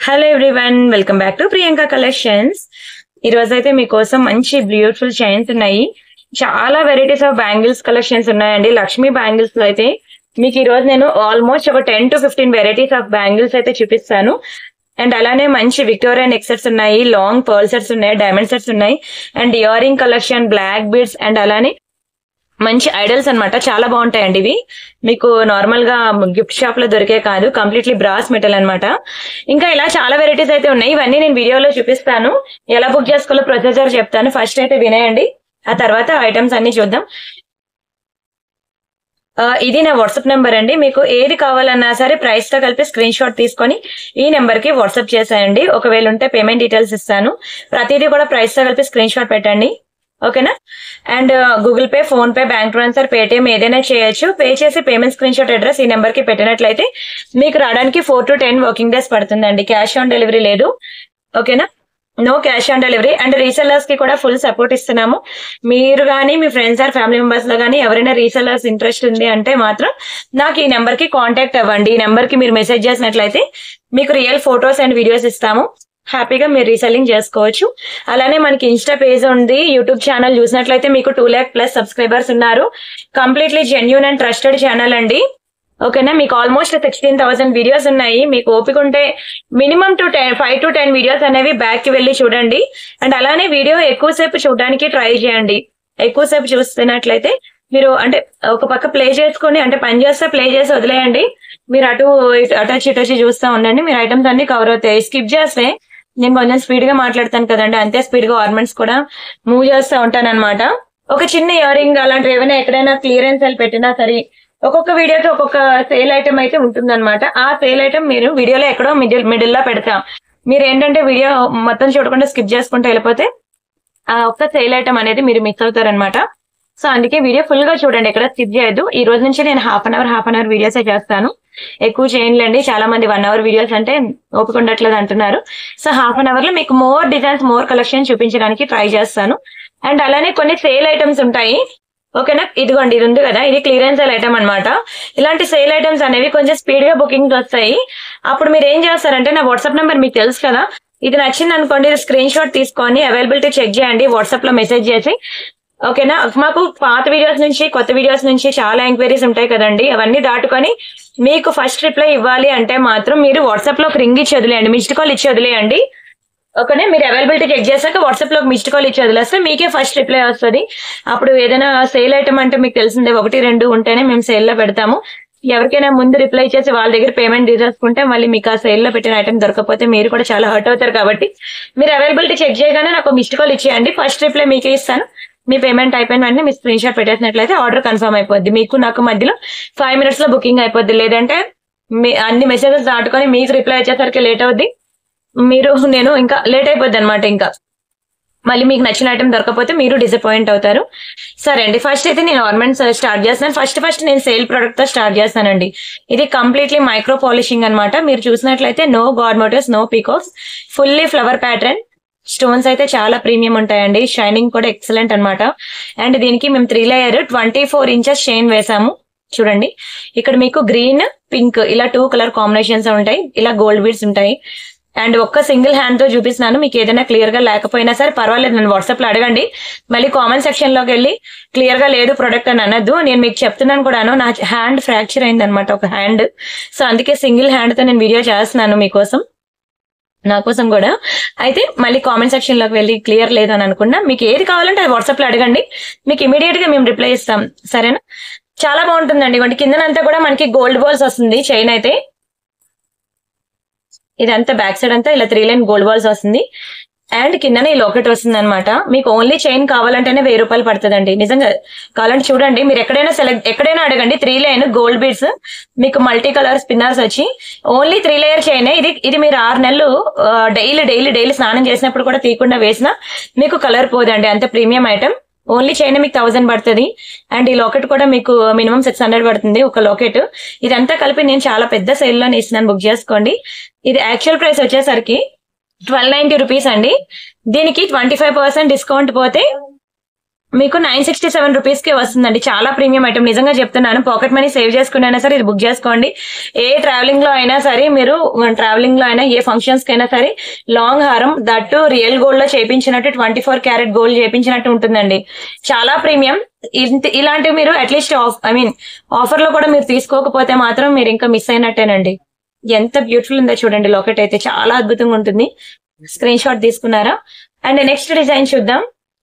Hello everyone welcome back to Priyanka collections ఈ రోజు అయితే మీకోసం మంచి బ్యూటిఫుల్ చైన్స్ ఉన్నాయి చాలా వెరైటీస్ ఆఫ్ బ్యాంగిల్స్ కలెక్షన్స్ ఉన్నాయండి లక్ష్మీ బ్యాంగిల్స్ లో అయితే మీకు ఈ రోజు నేను ఆల్మోస్ట్ ఒక ten to fifteen varieties of bangles అయితే చూపిస్తాను అండ్ అలానే మంచి విక్టోరియన్ ఎక్సెట్స్ ఉన్నాయి లాంగ్ పర్ల్ సెట్స్ ఉన్నాయి డైమండ్ సెట్స్ ఉన్నాయి and earring collection black beads and అలానే మంచి ఐడల్స్ అన్నమాట చాలా బాగుంటాయండి ఇవి మీకు నార్మల్ గా గిఫ్ట్ షాప్ లో దొరికే కాదు కంప్లీట్లీ బ్రాస్ మెటల్ అన్నమాట ఇంకా ఇలా చాలా వెరైటీస్ అయితే ఉన్నాయి ఇవన్నీ నేను వీడియోలో చూపిస్తాను ఎలా బుక్ చేసుకోవాలో ప్రొసీజర్ చెప్తాను ఫస్ట్ అయితే వినేయండి ఆ తర్వాత ఐటమ్స్ అన్ని చూద్దాం ఆ, ఇది నా వాట్సాప్ నెంబర్ అండి మీకు ఏది కావాలన్నా సరే ప్రైస్ తో కలిపి స్క్రీన్ షాట్ తీసుకొని ఈ నెంబర్ కి వాట్సాప్ చేసేయండి ఒకవేళ ఉంటే పేమెంట్ డీటెయిల్స్ ఇస్తాను ప్రతిదీ కూడా ప్రైస్ తో కలిపి స్క్రీన్ షాట్ పెట్టండి ఓకేనా and Google Pay PhonePe bank transfer Paytm ఏదైనా చేయొచ్చు పే చేసి పేమెంట్ స్క్రీన్ షాట్ అడ్రస్ ఈ నెంబర్ కి పెట్టినట్లయితే మీకు రావడానికి four to ten working days పడుతుందండి క్యాష్ ఆన్ డెలివరీ లేదు ఓకేనా no cash on delivery and resellers కి కూడా ఫుల్ సపోర్ట్ ఇస్తున్నాము మీరు కానీ మీ ఫ్రెండ్స్ ఆర్ ఫ్యామిలీ మెంబర్స్ లో కానీ ఎవరైనా రీసెల్లర్స్ ఇంట్రెస్ట్ ఉంది అంటే మాత్రం నాకు ఈ నెంబర్ కి కాంటాక్ట్ అవ్వండి ఈ నెంబర్ కి మీరు మెసేజ్ చేసినట్లయితే మీకు రియల్ ఫొటోస్ అండ్ వీడియోస్ ఇస్తాము హ్యాపీగా మీరు రీసెల్లింగ్ చేసుకోవచ్చు అలానే మనకి ఇన్స్టా పేజ్ ఉంది యూట్యూబ్ ఛానల్ చూసినట్లయితే మీకు టూ ల్యాక్ ప్లస్ సబ్స్క్రైబర్స్ ఉన్నారు completely genuine and trusted channel అండి ఓకేనా మీకు ఆల్మోస్ట్ సిక్స్టీన్ థౌసండ్ వీడియోస్ ఉన్నాయి మీకు ఓపిక ఉంటే minimum two ten five to ten videos అనేవి బ్యాక్ కి వెళ్ళి చూడండి అండ్ అలానే వీడియో ఎక్కువసేపు చూడడానికి ట్రై చేయండి ఎక్కువసేపు చూస్తున్నట్లయితే మీరు అంటే ఒక పక్క ప్లే చేసుకొని అంటే పని చేస్తే ప్లే చేసి వదిలేయండి మీరు అటు ఇటు అటు వచ్చి ఇటు వచ్చి చూస్తూ ఉండండి మీరు ఐటమ్స్ అన్ని కవర్ అవుతాయి స్కిప్ చేస్తే నేను కొంచెం స్పీడ్ గా మాట్లాడతాను కదండి అంతే స్పీడ్ గా ఆర్నమెంట్స్ కూడా మూవ్ చేస్తూ ఉంటాను అనమాట ఒక చిన్న ఇయర్ రింగ్ అలాంటివి ఏమైనా ఎక్కడైనా క్లియరెన్స్ సెల్ పెట్టినా సరే ఒక్కొక్క వీడియోకి ఒక్కొక్క సేల్ ఐటమ్ అయితే ఉంటుందన్నమాట ఆ సేల్ ఐటమ్ మీరు వీడియోలో ఎక్కడో మిడిల్ మిడిల్ లో పెడతాం మీరు ఏంటంటే వీడియో మొత్తం చూడకుండా స్కిప్ చేసుకుంటూ వెళ్ళిపోతే ఆ ఒక్క సేల్ ఐటమ్ అనేది మీరు మిస్ అవుతారనమాట సో అందుకే వీడియో ఫుల్ గా చూడండి ఎక్కడ స్కిప్ చేయొద్దు ఈ రోజు నుంచి నేను half an hour half an hour videos చేస్తాను ఎక్కువ చేయనులేండి చాలా మంది వన్ అవర్ వీడియోస్ అంటే ఓపిక ఉండట్లేదు అంటున్నారు సో హాఫ్ అన్ అవర్ లో మీకు మోర్ డిజైన్స్ మోర్ కలెక్షన్ చూపించడానికి ట్రై చేస్తాను అండ్ అలానే కొన్ని సేల్ ఐటమ్స్ ఉంటాయి ఓకేనా ఇదిగోండి ఇది ఉంది కదా ఇది క్లియరెన్స్ ఐటమ్ అన్నమాట ఇలాంటి సేల్ ఐటమ్స్ అనేవి కొంచెం స్పీడ్ గా బుకింగ్ వస్తాయి అప్పుడు మీరు ఏం చేస్తారంటే నా వాట్సాప్ నెంబర్ మీకు తెలుసు కదా ఇది నచ్చింది అనుకోండి స్క్రీన్ షాట్ తీసుకొని అవైలబిలిటీ చెక్ చేయండి వాట్సాప్ లో మెసేజ్ చేసి ఓకేనా మాకు పాత వీడియోస్ నుంచి కొత్త వీడియోస్ నుంచి చాలా ఎంక్వైరీస్ ఉంటాయి కదండి అవన్నీ దాటుకొని మీకు ఫస్ట్ రిప్లై ఇవ్వాలి అంటే మాత్రం మీరు వాట్సాప్ లో ఒక రింగ్ ఇచ్చి వదిలేయండి మిస్డ్ కాల్ ఇచ్చి వదిలేయండి ఓకేనే మీరు అవైలబిలిటీ చెక్ చేశాక వాట్సాప్ లో మిస్డ్ కాల్ ఇచ్చి వదిలేస్తే మీకే ఫస్ట్ రిప్లై వస్తుంది అప్పుడు ఏదైనా సేల్ ఐటమ్ అంటే మీకు తెలిసిందే ఒకటి రెండు ఉంటేనే మేము సేల్ లో పెడతాము ఎవరికైనా ముందు రిప్లై చేసి వాళ్ళ దగ్గర పేమెంట్ తీసేసుకుంటే మళ్ళీ మీకు ఆ సేల్ లో పెట్టిన ఐటమ్ దొరకకపోతే మీరు కూడా చాలా హర్ట్ అవుతారు కాబట్టి మీరు అవైలబిలిటీ చెక్ చేయగానే నాకు మిస్డ్ కాల్ ఇచ్చేయండి ఫస్ట్ రిప్లై మీకే ఇస్తాను మీ పేమెంట్ అయిపోయిన వెంటనే మీ స్క్రీన్ షాట్ పెట్టేసినట్లయితే ఆర్డర్ కన్ఫర్మ్ అయిపోద్ది మీకు నాకు మధ్యలో ఫైవ్ మినిట్స్ లో బుకింగ్ అయిపోద్ది లేదంటే మీ అన్ని మెసేజెస్ దాటుకొని మీకు రిప్లై వచ్చేసరికి లేట్ అవుద్ది మీరు నేను ఇంకా లేట్ అయిపోద్ది అనమాట ఇంకా మళ్ళీ మీకు నచ్చిన ఐటమ్ దొరకపోతే మీరు డిసప్పాయింట్ అవుతారు సరే అండి ఫస్ట్ అయితే నేను ఆర్నమెంట్స్ స్టార్ట్ చేస్తాను ఫస్ట్ ఫస్ట్ నేను సేల్ ప్రోడక్ట్ తో స్టార్ట్ చేస్తానండి ఇది కంప్లీట్లీ మైక్రో పాలిషింగ్ అన్నమాట మీరు చూసినట్లయితే no god motifs no peacocks fully flower pattern stones అయితే చాలా ప్రీమియం ఉంటాయండి షైనింగ్ కూడా ఎక్సలెంట్ అన్నమాట అండ్ దీనికి మేము three layer twenty four inches chain వేసాము చూడండి ఇక్కడ మీకు గ్రీన్ పింక్ ఇలా టూ కలర్ కాంబినేషన్స్ ఉంటాయి ఇలా గోల్డ్ బీడ్స్ ఉంటాయి అండ్ ఒక్క సింగిల్ హ్యాండ్ తో చూపిస్తున్నాను మీకు ఏదైనా క్లియర్ గా లేకపోయినా సరే పర్వాలేదు నన్ను వాట్సాప్ లో అడగండి మళ్ళీ కామెంట్ సెక్షన్ లోకి వెళ్ళి క్లియర్ గా లేదు ప్రొడక్ట్ అని అనొద్దు నేను మీకు చెప్తున్నాను కూడాను నా హ్యాండ్ ఫ్రాక్చర్ అయింది అనమాట ఒక హ్యాండ్ సో అందుకే సింగిల్ హ్యాండ్ తో నేను వీడియో చేస్తున్నాను మీకోసం నా కోసం కూడా అయితే మళ్ళీ కామెంట్ సెక్షన్ లోకి వెళ్ళి క్లియర్ లేదు అని అనుకున్నా మీకు ఏది కావాలంటే అది వాట్సాప్ లో అడగండి మీకు ఇమీడియట్ గా మేము రిప్లై ఇస్తాం సరేనా చాలా బాగుంటుందండి ఇవ్వండి కిందనంతా కూడా మనకి గోల్డ్ బాల్స్ వస్తుంది చైన్ అయితే ఇదంతా బ్యాక్ సైడ్ అంతా ఇలా త్రీ లైన్ గోల్డ్ బాల్స్ వస్తుంది అండ్ కిందనే ఈ లోకెట్ వస్తుంది అనమాట మీకు ఓన్లీ చైన్ కావాలంటేనే వెయ్యి రూపాయలు పడుతుందండి నిజంగా కావాలంటే చూడండి మీరు ఎక్కడైనా సెలెక్ట్ ఎక్కడైనా అడగండి త్రీ లైన్ గోల్డ్ బీడ్స్ మీకు మల్టీ కలర్ స్పిన్నర్స్ వచ్చి ఓన్లీ త్రీ లేయర్ చైన్ ఇది ఇది మీరు ఆరు నెలలు డైలీ డైలీ డైలీ స్నానం చేసినప్పుడు కూడా తీయకుండా వేసినా మీకు కలర్ పోదండి అంత ప్రీమియం ఐటమ్ ఓన్లీ చైన్ మీకు థౌసండ్ పడుతుంది అండ్ ఈ లాకెట్ కూడా మీకు మినిమం సిక్స్ హండ్రెడ్ పడుతుంది ఒక లాకెట్ ఇదంతా కలిపి నేను చాలా పెద్ద సేల్ లో ఇస్తున్నాను బుక్ చేసుకోండి ఇది యాక్చువల్ ప్రైస్ వచ్చేసరికి ట్వెల్వ్ నైన్టీ రూపీస్ అండి దీనికి ట్వంటీ ఫైవ్ పర్సెంట్ డిస్కౌంట్ పోతే మీకు నైన్ సిక్స్టీ సెవెన్ రూపీస్ కి వస్తుందండి చాలా ప్రీమియం ఐటమ్ నిజంగా చెప్తున్నాను పాకెట్ మనీ సేవ్ చేసుకున్నా సరే ఇది బుక్ చేసుకోండి ఏ ట్రావెలింగ్ లో అయినా సరే మీరు ట్రావెలింగ్ లో అయినా ఏ ఫంక్షన్స్ కైనా సరే లాంగ్ హారం దట్టు రియల్ గోల్డ్ లో చేపించినట్టు ట్వంటీ ఫోర్ క్యారెట్ గోల్డ్ చేపించినట్టు ఉంటుందండి చాలా ప్రీమియం ఇంత- ఇలాంటివి మీరు అట్లీస్ట్ ఐ మీన్ ఆఫర్ లో కూడా మీరు తీసుకోకపోతే మాత్రం మీరు ఇంకా మిస్ అయినట్టేనండి ఎంత బ్యూటిఫుల్ ఉందో చూడండి లాకెట్ అయితే చాలా అద్భుతంగా ఉంటుంది స్క్రీన్ షాట్ తీసుకున్నారా అండ్ నెక్స్ట్ డిజైన్ చూద్దాం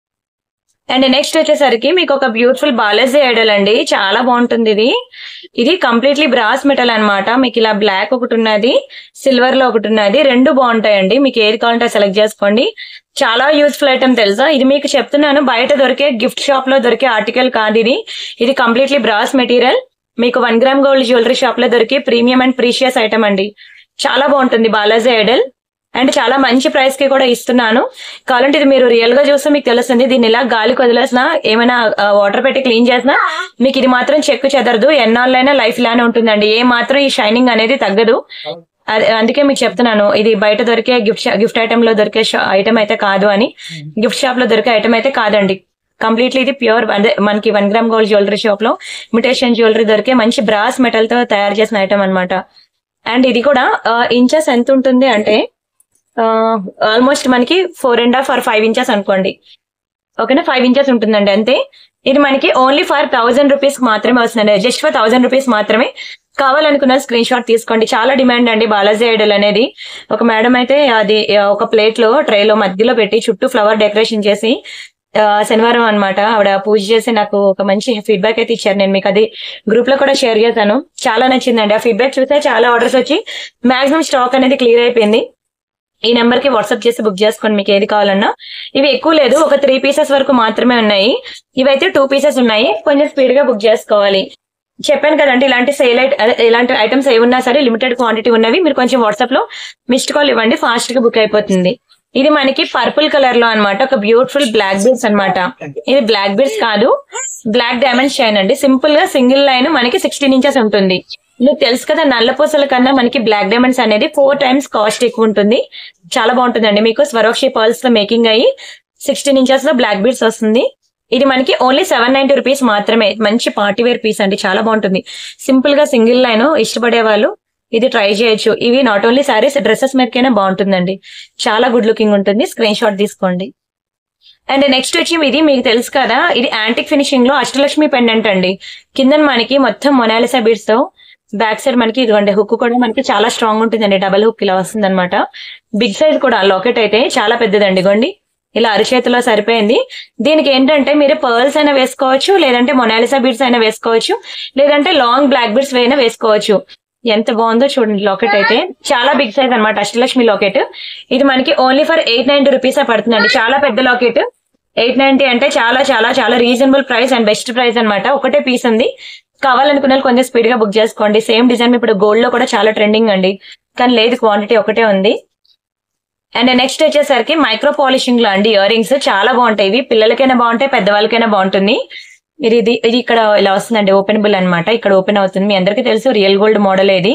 అండ్ నెక్స్ట్ వచ్చేసరికి మీకు ఒక బ్యూటిఫుల్ బాలాజీ ఐడల్ అండి చాలా బాగుంటుంది ఇది ఇది కంప్లీట్లీ బ్రాస్ మెటల్ అన్నమాట మీకు ఇలా బ్లాక్ ఒకటి ఉన్నది సిల్వర్ లో ఒకటి ఉన్నది రెండు బాగుంటాయండి మీకు ఏది కావాలంటే సెలెక్ట్ చేసుకోండి చాలా యూస్ఫుల్ ఐటమ్ తెలుసా ఇది మీకు చెప్తున్నాను బయట దొరికే గిఫ్ట్ షాప్ లో దొరికే ఆర్టికల్ కాదు ఇది ఇది కంప్లీట్లీ బ్రాస్ మెటీరియల్ మీకు one gram gold jewellery shop లో దొరికే ప్రీమియం అండ్ ప్రీషియస్ ఐటమ్ అండి చాలా బాగుంటుంది బాలాజీ ఐడల్ అండ్ చాలా మంచి ప్రైస్ కి కూడా ఇస్తున్నాను కావాలంటే ఇది మీరు రియల్ గా చూస్తే మీకు తెలుస్తుంది దీన్ని ఇలా గాలికి వదిలేసినా ఏమైనా వాటర్ పెట్టి క్లీన్ చేసినా మీకు ఇది మాత్రం చెక్కు చెదరదు ఎన్నాళ్ళైనా లైఫ్ లానే ఉంటుందండి ఏ మాత్రం ఈ షైనింగ్ అనేది తగ్గదు అదే- అందుకే మీకు చెప్తున్నాను ఇది బయట దొరికే గిఫ్ట్ గిఫ్ట్ ఐటమ్ లో దొరికే ఐటమ్ అయితే కాదు అని గిఫ్ట్ షాప్ లో దొరికే ఐటమ్ అయితే కాదండి కంప్లీట్లీ ఇది ప్యూర్ అదే మనకి one gram gold jewellery shop లో ఇమిటేషన్ జ్యువెలరీ దొరికే మంచి బ్రాస్ మెటల్ తో తయారు చేసిన ఐటమ్ అన్నమాట అండ్ ఇది కూడా ఇంచెస్ ఎంత ఉంటుంది అంటే ఆల్మోస్ట్ మనకి four and half or five inches అనుకోండి ఓకేనా ఫైవ్ ఇంచెస్ ఉంటుందండి అంతే ఇది మనకి ఓన్లీ ఫర్ థౌసండ్ రూపీస్ మాత్రమే వస్తుందండి జస్ట్ ఫర్ థౌసండ్ రూపీస్ మాత్రమే కావాలనుకున్న స్క్రీన్ షాట్ తీసుకోండి చాలా డిమాండ్ అండి బాలాజీ ఐడల్ అనేది ఒక మేడం అయితే అది ఆ, ఒక ప్లేట్ లో ట్రే లో మధ్యలో పెట్టి చుట్టూ ఫ్లవర్ డెకరేషన్ చేసి ఆ, శనివారం అన్నమాట ఆవిడ పూజ చేసి నాకు ఒక మంచి ఫీడ్బ్యాక్ అయితే ఇచ్చారు నేను మీకు అది గ్రూప్ లో కూడా షేర్ చేశాను చాలా నచ్చిందండి ఆ ఫీడ్బ్యాక్ చూస్తే చాలా ఆర్డర్స్ వచ్చి మాక్సిమం స్టాక్ అనేది క్లియర్ అయిపోయింది ఈ నెంబర్ కి వాట్సాప్ చేసి బుక్ చేసుకోండి మీకు ఏది కావాలన్నా ఇవి ఎక్కువ లేదు ఒక త్రీ పీసెస్ వరకు మాత్రమే ఉన్నాయి ఇవైతే టూ పీసెస్ ఉన్నాయి కొంచెం స్పీడ్ గా బుక్ చేసుకోవాలి చెప్పాను కదండి ఇలాంటి సేల్ ఇలాంటి ఐటమ్స్ ఏ ఉన్నా సరే లిమిటెడ్ క్వాంటిటీ ఉన్నవి మీరు కొంచెం వాట్సాప్ లో మిస్డ్ కాల్ ఇవ్వండి ఫాస్ట్ గా బుక్ అయిపోతుంది ఇది మనకి పర్పుల్ కలర్ లో అన్నమాట ఒక బ్యూటిఫుల్ బ్లాక్ బీడ్స్ అన్నమాట ఇది బ్లాక్ బీడ్స్ కాదు బ్లాక్ డైమండ్ షైన్ అండి సింపుల్ గా సింగిల్ లైన్ మనకి సిక్స్టీన్ ఇంచెస్ ఉంటుంది మీకు తెలుసు కదా నల్ల పూసల కన్నా మనకి బ్లాక్ డైమండ్స్ అనేది ఫోర్ టైమ్స్ కాస్ట్ ఎక్కువ ఉంటుంది చాలా బాగుంటుందండి మీకు స్వరోక్షి పర్ల్స్ తో మేకింగ్ అయ్యి సిక్స్టీన్ ఇంచెస్ లో బ్లాక్ బీడ్స్ వస్తుంది ఇది మనకి ఓన్లీ సెవెన్ నైన్టీ రూపీస్ మాత్రమే మంచి పార్టీ వేర్ పీస్ అండి చాలా బాగుంటుంది సింపుల్ గా సింగిల్ లైన్ ఇష్టపడే వాళ్ళు ఇది ట్రై చేయొచ్చు ఇవి నాట్ ఓన్లీ సారీస్ డ్రెస్సెస్ మీదకైనా బాగుంటుందండి చాలా గుడ్ లుకింగ్ ఉంటుంది స్క్రీన్ షాట్ తీసుకోండి అండ్ నెక్స్ట్ వచ్చి ఇది మీకు తెలుసు కదా ఇది యాంటిక్ ఫినిషింగ్ లో అష్టలక్ష్మి పెండెంట్ అండి కింద మనకి మొత్తం మొనాలిసా బీడ్స్ తో బ్యాక్ సైడ్ మనకి ఇదిగోండి హుక్ కూడా మనకి చాలా స్ట్రాంగ్ ఉంటుందండి డబల్ హుక్ ఇలా వస్తుంది అనమాట బిగ్ సైజ్ కూడా లాకెట్ అయితే చాలా పెద్దదండి గోండి ఇలా అరిచేతిలో సరిపోయింది దీనికి ఏంటంటే మీరు పర్ల్స్ అయినా వేసుకోవచ్చు లేదంటే మొనాలిసా బీడ్స్ అయినా వేసుకోవచ్చు లేదంటే లాంగ్ బ్లాక్ బీడ్స్ అయినా వేసుకోవచ్చు ఎంత బాగుందో చూడండి లాకెట్ అయితే చాలా బిగ్ సైజ్ అన్నమాట అష్టలక్ష్మి లాకెట్ ఇది మనకి only for eight ninety rupees పడుతుందండి చాలా పెద్ద లాకెట్ ఎయిట్ నైన్టీ అంటే చాలా చాలా చాలా reasonable price and best price అన్నమాట ఒకటే పీస్ ఉంది కావాలనుకున్న వాళ్ళు కొంచెం స్పీడ్ గా బుక్ చేసుకోండి సేమ్ డిజైన్ ఇప్పుడు గోల్డ్ లో కూడా చాలా ట్రెండింగ్ అండి కానీ లేదు క్వాంటిటీ ఒకటే ఉంది అండ్ నెక్స్ట్ వచ్చేసరికి మైక్రో పాలిషింగ్ లో అండి ఇయర్ రింగ్స్ చాలా బాగుంటాయి ఇవి పిల్లలకైనా బాగుంటాయి పెద్దవాళ్ళకైనా బాగుంటుంది ఇది ఇది ఇది ఇక్కడ ఇలా వస్తుందండి ఓపెనబుల్ అన్నమాట ఇక్కడ ఓపెన్ అవుతుంది మీ అందరికీ తెలుసు రియల్ గోల్డ్ మోడల్ ఇది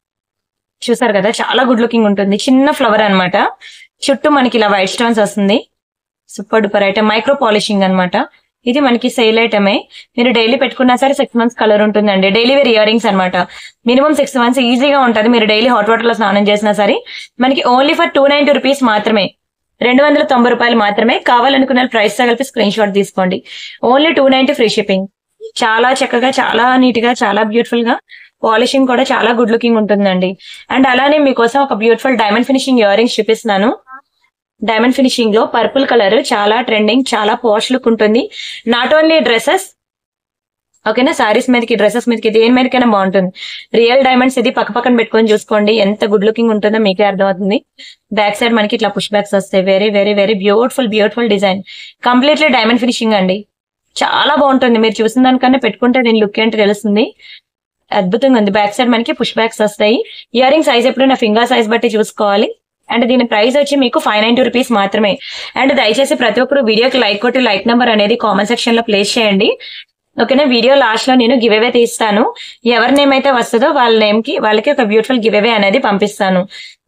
చూసారు కదా చాలా గుడ్ లుకింగ్ ఉంటుంది చిన్న ఫ్లవర్ అన్నమాట చుట్టూ మనకి ఇలా వైట్ స్టోన్స్ వస్తుంది super duper item micro polishing అన్నమాట ఇది మనకి సేల్ ఐటమే మీరు డైలీ పెట్టుకున్నా సరే సిక్స్ మంత్స్ కలర్ ఉంటుందండి డైలీ వేర్ ఇయర్ రింగ్స్ అనమాట మినిమం సిక్స్ మంత్స్ ఈజీగా ఉంటుంది మీరు డైలీ హాట్ వాటర్ లో స్నానం చేసినా సరే మనకి only for two ninety rupees మాత్రమే రెండు వందల తొంభై రూపాయలు మాత్రమే కావాలనుకున్న ప్రైస్ తో కలిపి స్క్రీన్ షాట్ తీసుకోండి only two ninety free shipping చాలా చక్కగా చాలా నీట్ గా చాలా బ్యూటిఫుల్ గా పాలిషింగ్ కూడా చాలా గుడ్ లుకింగ్ ఉంటుందండి అండ్ అలానే మీకోసం ఒక beautiful diamond finishing earrings చూపిస్తున్నాను డైమండ్ ఫినిషింగ్ లో పర్పుల్ కలర్ చాలా ట్రెండింగ్ చాలా పాష్ లుక్ ఉంటుంది నాట్ ఓన్లీ డ్రెస్సెస్ ఓకేనా సారీస్ మీదకి డ్రెస్సెస్ మీదకి దేని మీదకైనా బాగుంటుంది రియల్ డైమండ్స్ ఇది పక్క పక్కన పెట్టుకొని చూసుకోండి ఎంత గుడ్ లుకింగ్ ఉంటుందో మీకే అర్థమవుతుంది బ్యాక్ సైడ్ మనకి ఇట్లా పుష్ బ్యాక్స్ వస్తాయి very very very beautiful beautiful design completely diamond finishing అండి చాలా బాగుంటుంది మీరు చూసిన దానికన్నా పెట్టుకుంటే దీని లుక్ ఏంటి తెలుస్తుంది అద్భుతంగా ఉంది బ్యాక్ సైడ్ మనకి పుష్ బ్యాక్స్ వస్తాయి ఇయర్ రింగ్ సైజ్ ఎప్పుడు నా ఫింగర్ సైజ్ బట్టి చూసుకోవాలి అండ్ దీని ప్రైస్ వచ్చి మీకు ఫైవ్ నైన్టీ రూపీస్ మాత్రమే అండ్ దయచేసి ప్రతి ఒక్కరు వీడియోకి లైక్ కొట్టి లైక్ నెంబర్ అనేది కామెంట్ సెక్షన్ లో ప్లేస్ చేయండి ఓకేనా వీడియో లాస్ట్ లో నేను గివ్ అవే తీస్తాను ఎవరి నేమ్ అయితే వస్తుందో వాళ్ళ నేమ్ కి వాళ్ళకి ఒక బ్యూటిఫుల్ గివ్ అవే అనేది పంపిస్తాను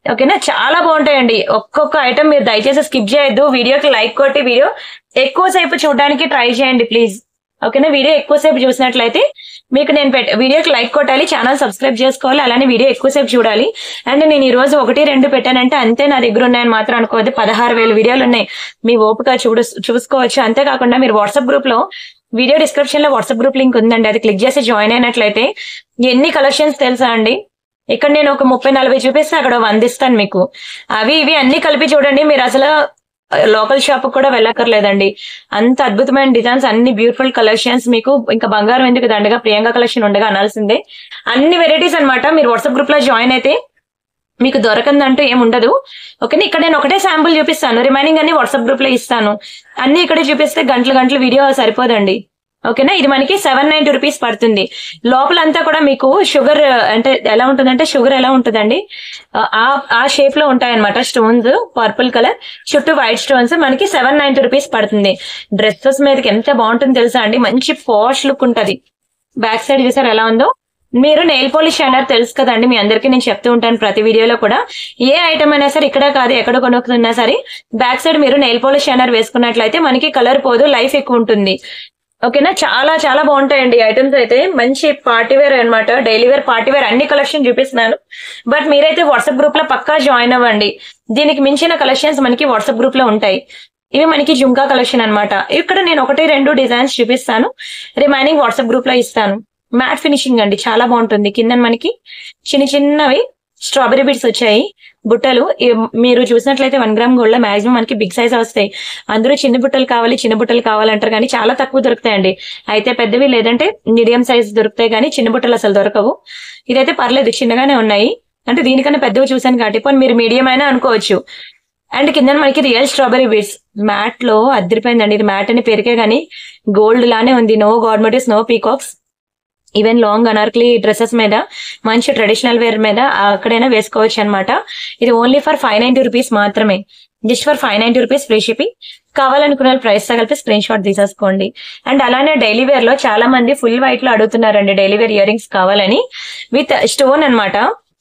ఓకేనా చాలా బాగుంటాయండి ఒక్కొక్క ఐటమ్ మీరు దయచేసి స్కిప్ చేయొద్దు వీడియోకి లైక్ కొట్టి వీడియో ఎక్కువసేపు చూడడానికి ట్రై చేయండి ప్లీజ్ ఓకేనా వీడియో ఎక్కువసేపు చూసినట్లయితే మీకు నేను పెట్ట వీడియోకి లైక్ కొట్టాలి ఛానల్ సబ్స్క్రైబ్ చేసుకోవాలి అలానే వీడియో ఎక్కువసేపు చూడాలి అండ్ నేను ఈ రోజు ఒకటి రెండు పెట్టానంటే అంతే నా దగ్గర ఉన్నాయని మాత్రం అనుకోవద్దు పదహారు వేల వీడియోలు ఉన్నాయి మీ ఓపిక చూడు చూసుకోవచ్చు అంతేకాకుండా మీరు వాట్సాప్ గ్రూప్ లో వీడియో డిస్క్రిప్షన్ లో వాట్సాప్ గ్రూప్ లింక్ ఉందండి అది క్లిక్ చేసి జాయిన్ అయినట్లయితే ఎన్ని కలెక్షన్స్ తెలుసా అండి ఇక్కడ నేను ఒక ముప్పై నలభై చూపిస్తే అక్కడ వంద ఇస్తాను మీకు అవి ఇవి అన్ని కలిపి చూడండి మీరు అసలు లోకల్ షాప్ కూడా వెళ్ళక్కర్లేదండి అంత అద్భుతమైన డిజైన్స్ అన్ని బ్యూటిఫుల్ కలెక్షన్స్ మీకు ఇంకా బంగారం ఎందుకు దండగా ప్రియాంక కలెక్షన్ ఉండగా అనాల్సిందే అన్ని వెరైటీస్ అన్నమాట మీరు వాట్సాప్ గ్రూప్ లో జాయిన్ అయితే మీకు దొరకందంటూ ఏం ఉండదు ఓకే ఇక్కడ నేను ఒకటే శాంపుల్ చూపిస్తాను రిమైనింగ్ అన్ని వాట్సాప్ గ్రూప్ లో ఇస్తాను అన్ని ఇక్కడే చూపిస్తే గంటలు గంటలు వీడియో సరిపోదండి ఓకేనా ఇది మనకి సెవెన్ నైన్టీ రూపీస్ పడుతుంది లోపలంతా కూడా మీకు షుగర్ అంటే ఎలా ఉంటుందంటే షుగర్ ఎలా ఉంటుందండి ఆ ఆ షేప్ లో ఉంటాయన్నమాట స్టోన్స్ పర్పుల్ కలర్ చుట్టూ వైట్ స్టోన్స్ మనకి సెవెన్ నైన్టీ రూపీస్ పడుతుంది డ్రెస్సెస్ మీదకి ఎంత బాగుంటుంది తెలుసా అండి మంచి పాష్ లుక్ ఉంటది బ్యాక్ సైడ్ చూసారు ఎలా ఉందో మీరు నెయిల్ పాలిష్ షైనర్ తెలుసు కదండి మీ అందరికీ నేను చెప్తూ ఉంటాను ప్రతి వీడియోలో కూడా ఏ ఐటమ్ అయినా సరే ఇక్కడ కాదు ఎక్కడ కొనుక్కున్నా సరే బ్యాక్ సైడ్ మీరు నెయిల్ పాలిష్ షైనర్ వేసుకున్నట్లయితే మనకి కలర్ పోదు లైఫ్ ఎక్కువ ఉంటుంది ఓకేనా చాలా చాలా బాగుంటాయండి ఐటమ్స్ అయితే మంచి పార్టీ వేర్ అనమాట డైలీ వేర్ పార్టీ వేర్ అన్ని కలెక్షన్ చూపిస్తున్నాను బట్ మీరైతే వాట్సాప్ గ్రూప్ లో పక్కా జాయిన్ అవ్వండి దీనికి మించిన కలెక్షన్స్ మనకి వాట్సాప్ గ్రూప్ లో ఉంటాయి ఇవి మనకి జుంకా కలెక్షన్ అన్నమాట ఇక్కడ నేను ఒకటి రెండు డిజైన్స్ చూపిస్తాను రిమైనింగ్ వాట్సాప్ గ్రూప్ లో ఇస్తాను మ్యాట్ ఫినిషింగ్ అండి చాలా బాగుంటుంది కింద మనకి చిన్న చిన్నవి స్ట్రాబెరీ బిట్స్ వచ్చాయి బుట్టలు ఈ- మీరు చూసినట్లయితే వన్ గ్రామ్ గోల్డ్ లో మాక్సిమం మనకి బిగ్ సైజ్ వస్తాయి అందరూ చిన్న బుట్టలు కావాలి చిన్న బుట్టలు కావాలంటారు కానీ చాలా తక్కువ దొరుకుతాయండి అయితే పెద్దవి లేదంటే మీడియం సైజ్ దొరుకుతాయి కానీ చిన్న బుట్టలు అసలు దొరకవు ఇదైతే పర్లేదు చిన్నగానే ఉన్నాయి అంటే దీనికన్నా పెద్దవి చూసాను కాబట్టి పోనీ మీరు మీడియం అయినా అనుకోవచ్చు అండ్ కింద మనకి రియల్ స్ట్రాబెరీ బీడ్స్ మ్యాట్ లో అద్దరిపోయిందండి ఇది మ్యాట్ అని పేరుకే గానీ గోల్డ్ లానే ఉంది no government no peacocks even long Anarkali dresses మీద మంచి ట్రెడిషనల్ వేర్ మీద అక్కడైనా వేసుకోవచ్చు అన్నమాట ఇది only for five ninety rupees మాత్రమే just for five ninety rupees free shipping కావాలనుకున్న ప్రైస్ తో కలిపి స్క్రీన్ షాట్ తీసేసుకోండి అండ్ అలానే డైలీ వేర్ లో చాలా మంది ఫుల్ వైట్ లో అడుగుతున్నారండి డైలీ వేర్ ఇయర్ రింగ్స్ కావాలని విత్ స్టోన్ అన్నమాట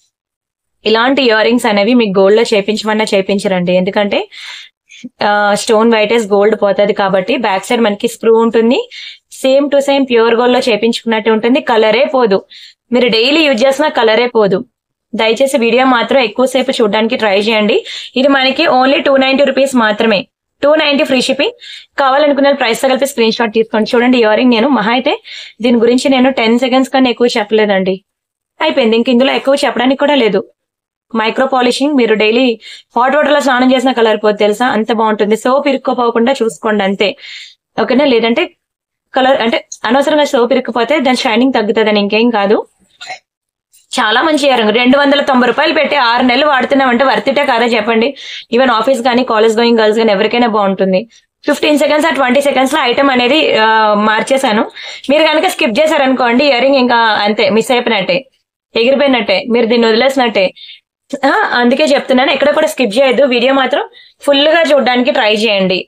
ఇలాంటి ఇయర్ రింగ్స్ అనేవి మీకు గోల్డ్ లో చేపించమన్నా చేపించరండి ఎందుకంటే స్టోన్ వైటెస్ గోల్డ్ పోతుంది కాబట్టి బ్యాక్ సైడ్ మనకి స్క్రూ ఉంటుంది same to same pure gold లో చేపించుకున్నట్టు ఉంటుంది కలరే పోదు మీరు డైలీ యూజ్ చేసిన కలరే పోదు దయచేసి వీడియో మాత్రం ఎక్కువసేపు చూడడానికి ట్రై చేయండి ఇది మనకి ఓన్లీ టూ నైన్టీ రూపీస్ మాత్రమే టూ నైన్టీ ఫ్రీ షిప్పింగ్ కావాలనుకున్న ప్రైస్ తో కలిపి స్క్రీన్ షాట్ తీసుకోండి చూడండి ఇయర్ రింగ్ నేను మహా అయితే దీని గురించి నేను టెన్ సెకండ్స్ కన్నా ఎక్కువ చెప్పలేదండి అయిపోయింది ఇంక ఇందులో ఎక్కువ చెప్పడానికి కూడా లేదు మైక్రో పాలిషింగ్ మీరు డైలీ హాట్ వాటర్ లో స్నానం చేసిన కలర్ పోతే తెలుసా అంత బాగుంటుంది సోప్ ఇరుక్కోపోకుండా చూసుకోండి అంతే ఓకేనా లేదంటే కలర్ అంటే అనవసరంగా సోప్ ఇరుక్కుపోతే దాని షైనింగ్ తగ్గుతుందని ఇంకేం కాదు చాలా మంచి ఇయర్ రింగ్ రెండు వందల తొంభై రూపాయలు పెట్టి ఆరు నెలలు వాడుతున్నామంటే వర్తిటే కాదా చెప్పండి ఈవెన్ ఆఫీస్ కానీ కాలేజ్ గోయింగ్ గర్ల్స్ కానీ ఎవరికైనా బాగుంటుంది ఫిఫ్టీన్ సెకండ్స్ ఆ ట్వంటీ సెకండ్స్ లో ఐటమ్ అనేది ఆ, మార్చేశాను మీరు కనుక స్కిప్ చేశారనుకోండి ఇయర్ రింగ్ ఇంకా అంతే మిస్ అయిపోయినట్టే ఎగిరిపోయినట్టే మీరు దీన్ని వదిలేసినట్టే ఆ, అందుకే చెప్తున్నాను ఎక్కడ కూడా స్కిప్ చేయొద్దు వీడియో మాత్రం ఫుల్ గా చూడడానికి ట్రై చేయండి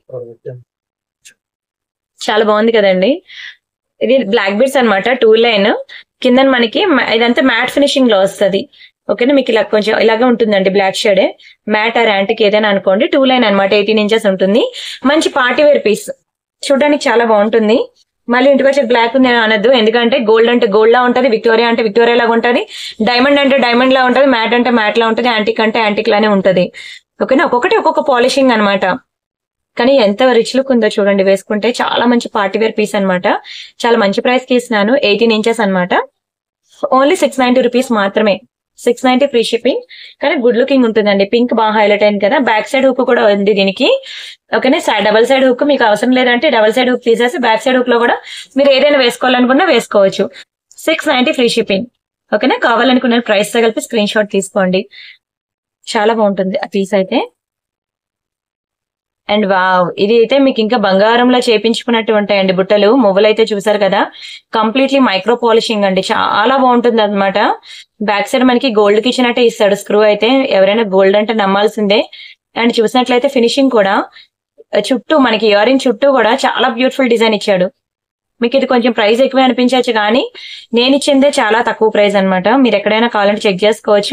చాలా బాగుంది కదండి ఇది బ్లాక్ బీడ్స్ అన్నమాట టూ లైన్ కింద మనకి మ- ఇదంతా మ్యాట్ ఫినిషింగ్ లో వస్తది ఓకేనా మీకు ఇలా కొంచెం ఇలాగే ఉంటుందండి black shade matte or antique ఏదైనా అనుకోండి టూ లైన్ అనమాట ఎయిటీన్ ఇంచెస్ ఉంటుంది మంచి పార్టీ వేర్ పీస్ చూడడానికి చాలా బాగుంటుంది మళ్ళీ ఇంటికి వచ్చి బ్లాక్ ఉంది అని అనొద్దు ఎందుకంటే గోల్డ్ అంటే గోల్డ్ లా ఉంటది విక్టోరియా అంటే విక్టోరియా లాగా ఉంటది డైమండ్ అంటే డైమండ్ లా ఉంటది మ్యాట్ అంటే మ్యాట్ లా ఉంటది యాంటిక్ అంటే యాంటిక్ లానే ఉంటది ఓకేనా ఒక్కొక్కటి ఒక్కొక్క పాలిషింగ్ అన్నమాట కానీ ఎంత రిచ్ లుక్ ఉందో చూడండి వేసుకుంటే చాలా మంచి పార్టీ వేర్ పీస్ అన్నమాట చాలా మంచి ప్రైస్ కి ఇస్తున్నాను ఎయిటీన్ ఇంచెస్ అన్నమాట ఓన్లీ సిక్స్ నైన్టీ రూపీస్ మాత్రమే సిక్స్ నైన్టీ ఫ్రీ షిప్పింగ్ కానీ గుడ్ లుకింగ్ ఉంటుందండి పింక్ బాగా హైలైట్ అయింది కదా బ్యాక్ సైడ్ హుక్ కూడా ఉంది దీనికి ఓకేనా సైడ్ డబల్ సైడ్ హుక్ మీకు అవసరం లేదంటే డబల్ సైడ్ హుక్ తీసేసి బ్యాక్ సైడ్ హుక్ లో కూడా మీరు ఏదైనా వేసుకోవాలనుకున్నా వేసుకోవచ్చు సిక్స్ నైన్టీ ఫ్రీ షిప్పింగ్ ఓకేనా కావాలనుకున్న ప్రైస్ తో కలిపి స్క్రీన్ షాట్ తీసుకోండి చాలా బాగుంటుంది ఆ పీస్ అయితే అండ్ వావ్ ఇది అయితే మీకు ఇంకా బంగారంలో చేపించుకున్నట్టు ఉంటాయండి బుట్టలు మువ్వలు అయితే చూసారు కదా కంప్లీట్లీ మైక్రో పాలిషింగ్ అండి చాలా బాగుంటుంది అనమాట బ్యాక్ సైడ్ మనకి గోల్డ్ కి ఇచ్చినట్టే ఇస్తాడు స్క్రూ అయితే ఎవరైనా గోల్డ్ అంటే నమ్మాల్సిందే అండ్ చూసినట్లయితే ఫినిషింగ్ కూడా చుట్టూ మనకి ఇయరింగ్ చుట్టూ కూడా చాలా బ్యూటిఫుల్ డిజైన్ ఇచ్చాడు మీకు ఇది కొంచెం ప్రైస్ ఎక్కువ అనిపించవచ్చు కానీ నేను ఇచ్చిందే చాలా తక్కువ ప్రైస్ అన్నమాట మీరు ఎక్కడైనా కావాలంటే చెక్ చేసుకోవచ్చు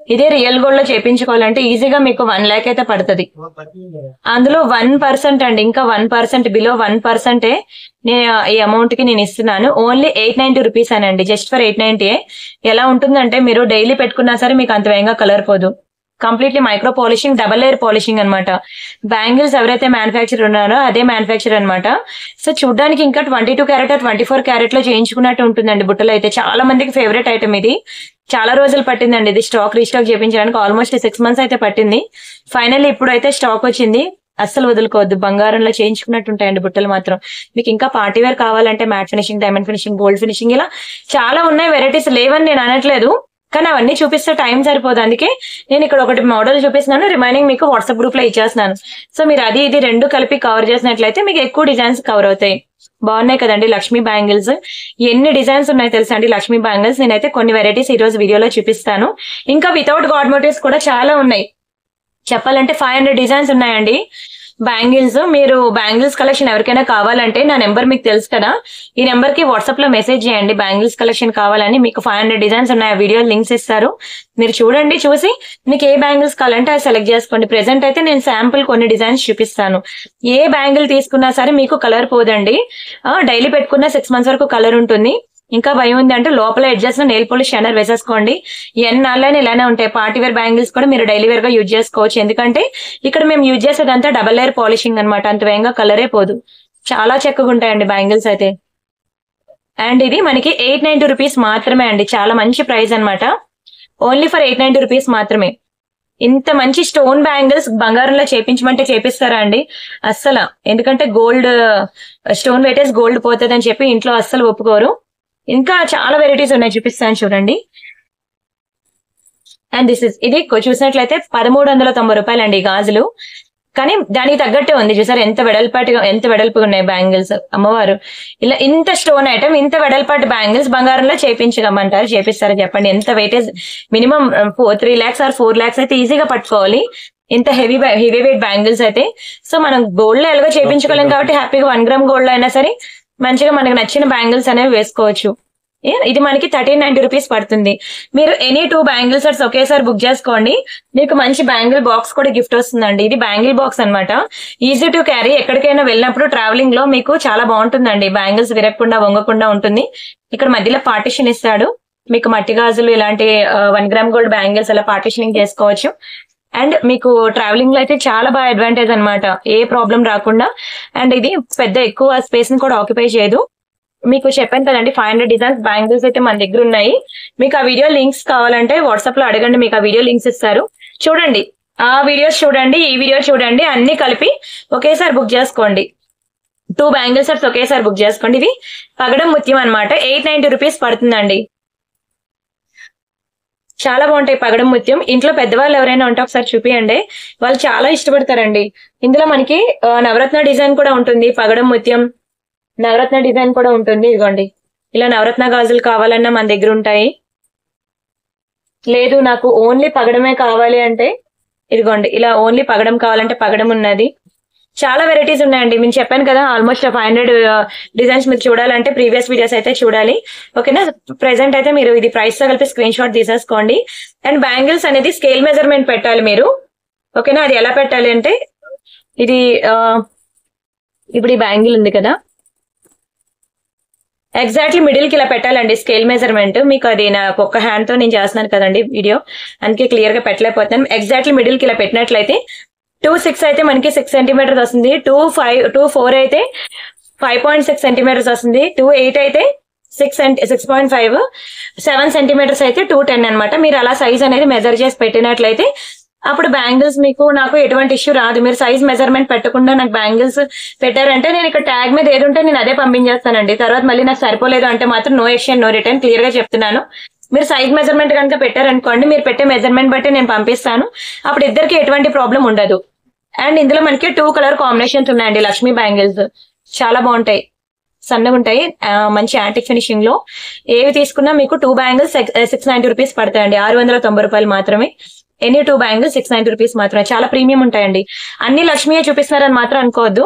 ఇదే రియల్ గోల్డ్ లో చేపించుకోవాలంటే ఈజీగా మీకు వన్ ల్యాక్ అయితే పడుతుంది అందులో వన్ పర్సెంట్ అండి ఇంకా వన్ పర్సెంట్ బిలో వన్ పర్సెంటే నేను ఈ అమౌంట్ కి నేను ఇస్తున్నాను ఓన్లీ ఎయిట్ నైన్టీ రూపీస్ అనండి జస్ట్ ఫర్ ఎయిట్ నైన్టీ ఎలా ఉంటుందంటే మీరు డైలీ పెట్టుకున్నా సరే మీకు అంత వేగంగా కలర్ పోదు completely micro polishing double layer polishing అన్నమాట బ్యాంగిల్స్ ఎవరైతే మ్యానుఫ్యాక్చర్ ఉన్నారో అదే మ్యానుఫ్యాక్చర్ అన్నమాట సో చూడడానికి ఇంకా twenty two carat twenty four carat లో చేయించుకున్నట్టు ఉంటుందండి బుట్టలు అయితే చాలా మందికి ఫేవరెట్ ఐటమ్ ఇది చాలా రోజులు పట్టిందండి ఇది స్టాక్ రీస్టాక్ చేయించడానికి ఆల్మోస్ట్ సిక్స్ మంత్స్ అయితే పట్టింది ఫైనల్లీ ఇప్పుడు అయితే స్టాక్ వచ్చింది అస్సలు వదులుకోవద్దు బంగారంలో చేయించుకున్నట్టు ఉంటాయండి బుట్టలు మాత్రం మీకు ఇంకా పార్టీ వేర్ కావాలంటే matte finishing diamond finishing gold finishing ఇలా చాలా ఉన్నాయి వెరైటీస్ లేవని నేను అనట్లేదు కానీ అవన్నీ చూపిస్తే టైం సరిపోదు అందుకే నేను ఇక్కడ ఒకటి మోడల్ చూపిస్తున్నాను రిమైనింగ్ మీకు వాట్సాప్ గ్రూప్ లో ఇచ్చేస్తున్నాను సో మీరు అది ఇది రెండు కలిపి కవర్ చేసినట్లయితే మీకు ఎక్కువ డిజైన్స్ కవర్ అవుతాయి బాగున్నాయి కదండి లక్ష్మీ బ్యాంగిల్స్ ఎన్ని డిజైన్స్ ఉన్నాయి తెలుసా అండి లక్ష్మీ బ్యాంగిల్స్ నేనైతే కొన్ని వెరైటీస్ ఈ రోజు వీడియోలో చూపిస్తాను ఇంకా వితౌట్ గాడ్ మోటివ్స్ కూడా చాలా ఉన్నాయి చెప్పాలంటే ఫైవ్ హండ్రెడ్ డిజైన్స్ ఉన్నాయండి బ్యాంగిల్స్ మీరు బ్యాంగిల్స్ కలెక్షన్ ఎవరికైనా కావాలంటే నా నెంబర్ మీకు తెలుసు కదా ఈ నెంబర్ కి వాట్సాప్ లో మెసేజ్ చేయండి బ్యాంగిల్స్ కలెక్షన్ కావాలని మీకు ఫైవ్ హండ్రెడ్ డిజైన్స్ ఉన్నాయి ఆ వీడియో లింక్స్ ఇస్తారు మీరు చూడండి చూసి మీకు ఏ బ్యాంగిల్స్ కావాలంటే అది సెలెక్ట్ చేసుకోండి ప్రెసెంట్ అయితే నేను శాంపుల్ కొన్ని డిజైన్స్ చూపిస్తాను ఏ బ్యాంగిల్ తీసుకున్నా సరే మీకు కలర్ పోదండి డైలీ పెట్టుకున్న సిక్స్ మంత్స్ వరకు కలర్ ఉంటుంది ఇంకా భయం ఉంది అంటే లోపల ఎడ్జెస్ నెయిల్ పోలిష్ షైనర్ వేసేసుకోండి ఎన్నాళ్ళని ఇలానే ఉంటాయి పార్టీ వేర్ బ్యాంగిల్స్ కూడా మీరు డైలీ వేర్ గా యూజ్ చేసుకోవచ్చు ఎందుకంటే ఇక్కడ మేము యూజ్ చేసేదంతా డబల్ లేయర్ పాలిషింగ్ అన్నమాట అంత వేగంగా కలరే పోదు చాలా చక్కగా ఉంటాయండి బ్యాంగిల్స్ అయితే అండ్ ఇది మనకి ఎయిట్ నైన్టీ రూపీస్ మాత్రమే అండి చాలా మంచి ప్రైస్ అన్నమాట only for eight ninety rupees మాత్రమే ఇంత మంచి స్టోన్ బ్యాంగిల్స్ బంగారంలో చేపించమంటే చేపిస్తారా అండి అస్సలు ఎందుకంటే గోల్డ్ స్టోన్ వెయిటేజ్ గోల్డ్ పోతుంది అని చెప్పి ఇంట్లో అస్సలు ఒప్పుకోరు ఇంకా చాలా వెరైటీస్ ఉన్నాయి చూపిస్తాను చూడండి అండ్ దిస్ ఇస్ ఇది కొ- చూసినట్లయితే పదమూడు వందల తొంభై రూపాయలు అండి ఈ గాజులు కానీ దానికి తగ్గట్టే ఉంది చూసారు ఎంత వెడల్పాటిగా ఎంత వెడల్పుగా ఉన్నాయి బ్యాంగిల్స్ అమ్మవారు ఇలా ఇంత స్టోన్ ఐటమ్ ఇంత వెడల్పాటి బ్యాంగిల్స్ బంగారంలో చేపించగమంటారు చేపిస్తారా చెప్పండి ఎంత weightage minimum four three lakhs or four lakhs అయితే ఈజీగా పట్టుకోవాలి ఇంత హెవీ హెవీ వెయిట్ బ్యాంగిల్స్ అయితే సో మనం గోల్డ్ లో ఎలాగో చేపించుకోలేం కాబట్టి హ్యాపీగా వన్ గ్రామ్ గోల్డ్ అయినా సరే మంచిగా మనకు నచ్చిన బ్యాంగిల్స్ అనేవి వేసుకోవచ్చు ఏ, ఇది మనకి థర్టీన్ నైన్టీ రూపీస్ పడుతుంది మీరు ఎనీ టూ బ్యాంగిల్ సెట్స్ ఒకేసారి బుక్ చేసుకోండి మీకు మంచి బ్యాంగిల్ బాక్స్ కూడా గిఫ్ట్ వస్తుందండి ఇది బ్యాంగిల్ బాక్స్ అన్నమాట ఈజీ టు క్యారీ ఎక్కడికైనా వెళ్ళినప్పుడు ట్రావెలింగ్ లో మీకు చాలా బాగుంటుందండి బ్యాంగిల్స్ విరగకుండా వంగకుండా ఉంటుంది ఇక్కడ మధ్యలో పార్టిషన్ ఇస్తాడు మీకు మట్టి గాజులు ఇలాంటి వన్ గ్రామ్ గోల్డ్ బ్యాంగిల్స్ అలా పార్టిషనింగ్ చేసుకోవచ్చు అండ్ మీకు ట్రావెలింగ్ లో అయితే చాలా బాగా అడ్వాంటేజ్ అన్నమాట ఏ ప్రాబ్లం రాకుండా అండ్ ఇది పెద్ద ఎక్కువ స్పేస్ ని కూడా ఆక్యుపై చేయదు మీకు చెప్పాను కదండి ఫైవ్ హండ్రెడ్ డిజైన్స్ బ్యాంగిల్స్ అయితే మన దగ్గర ఉన్నాయి మీకు ఆ వీడియో లింక్స్ కావాలంటే వాట్సాప్ లో అడగండి మీకు ఆ వీడియో లింక్స్ ఇస్తారు చూడండి ఆ వీడియోస్ చూడండి ఈ వీడియో చూడండి అన్ని కలిపి ఒకేసారి బుక్ చేసుకోండి టూ బ్యాంగిల్ సెట్స్ ఒకేసారి బుక్ చేసుకోండి ఇది పగడం ముత్యం అన్నమాట ఎయిట్ నైన్టీ రూపీస్ పడుతుందండి చాలా బాగుంటాయి పగడం ముత్యం ఇంట్లో పెద్దవాళ్ళు ఎవరైనా ఉంటే ఒకసారి చూపియండి వాళ్ళు చాలా ఇష్టపడతారండి ఇందులో మనకి ఆ, నవరత్న డిజైన్ కూడా ఉంటుంది పగడం ముత్యం నవరత్న డిజైన్ కూడా ఉంటుంది ఇదిగోండి ఇలా నవరత్న గాజులు కావాలన్నా మన దగ్గర ఉంటాయి లేదు నాకు ఓన్లీ పగడమే కావాలి అంటే ఇదిగోండి ఇలా ఓన్లీ పగడం కావాలంటే పగడం ఉన్నది చాలా వెరైటీస్ ఉన్నాయండి నేను చెప్పాను కదా ఆల్మోస్ట్ ఫైవ్ హండ్రెడ్ డిజైన్స్ మీరు చూడాలంటే ప్రీవియస్ వీడియోస్ అయితే చూడాలి ఓకేనా ప్రెసెంట్ అయితే మీరు ఇది ప్రైస్ తో కలిపి స్క్రీన్ షాట్ తీసేసుకోండి అండ్ బ్యాంగిల్స్ అనేది స్కేల్ మెజర్మెంట్ పెట్టాలి మీరు ఓకేనా అది ఎలా పెట్టాలి అంటే ఇది ఆ, ఇప్పుడు ఈ బ్యాంగిల్ ఉంది కదా ఎగ్జాక్ట్లీ మిడిల్ కి ఇలా పెట్టాలండి స్కేల్ మెజర్మెంట్ మీకు అది నా ఒక్క హ్యాండ్ తో నేను చేస్తున్నాను కదండి వీడియో అందుకే క్లియర్ గా పెట్టలేకపోతున్నాను ఎగ్జాక్ట్లీ మిడిల్ కి ఇలా పెట్టినట్లయితే టూ సిక్స్ అయితే మనకి సిక్స్ సెంటీమీటర్స్ వస్తుంది టూ ఫైవ్ టూ ఫోర్ అయితే ఫైవ్ పాయింట్ సిక్స్ సెంటీమీటర్స్ వస్తుంది టూ ఎయిట్ అయితే six six point five seven centimetres అయితే టూ టెన్ అనమాట మీరు అలా సైజ్ అనేది మెజర్ చేసి పెట్టినట్లయితే అప్పుడు బ్యాంగిల్స్ మీకు నాకు ఎటువంటి ఇష్యూ రాదు మీరు సైజ్ మెజర్మెంట్ పెట్టకుండా నాకు బ్యాంగిల్స్ పెట్టారంటే నేను ఇక్కడ ట్యాగ్ మీద ఏది ఉంటే నేను అదే పంపించేస్తానండి తర్వాత మళ్ళీ నాకు సరిపోలేదు అంటే మాత్రం no exchange no return clear గా చెప్తున్నాను మీరు సైజ్ మెజర్మెంట్ కనుక పెట్టారనుకోండి మీరు పెట్టే మెజర్మెంట్ బట్టి నేను పంపిస్తాను అప్పుడు ఇద్దరికి ఎటువంటి ప్రాబ్లం ఉండదు అండ్ ఇందులో మనకి టూ కలర్ కాంబినేషన్స్ ఉన్నాయండి లక్ష్మీ బ్యాంగిల్స్ చాలా బాగుంటాయి సన్నగా ఉంటాయి ఆ, మంచి యాంటిక్ ఫినిషింగ్ లో ఏవి తీసుకున్నా మీకు two bangles six ninety rupees పడతాయండి ఆరు వందల తొంభై రూపాయలు మాత్రమే any two bangles six ninety rupees మాత్రమే చాలా ప్రీమియం ఉంటాయండి అన్ని లక్ష్మీయే చూపిస్తున్నారని మాత్రం అనుకోవద్దు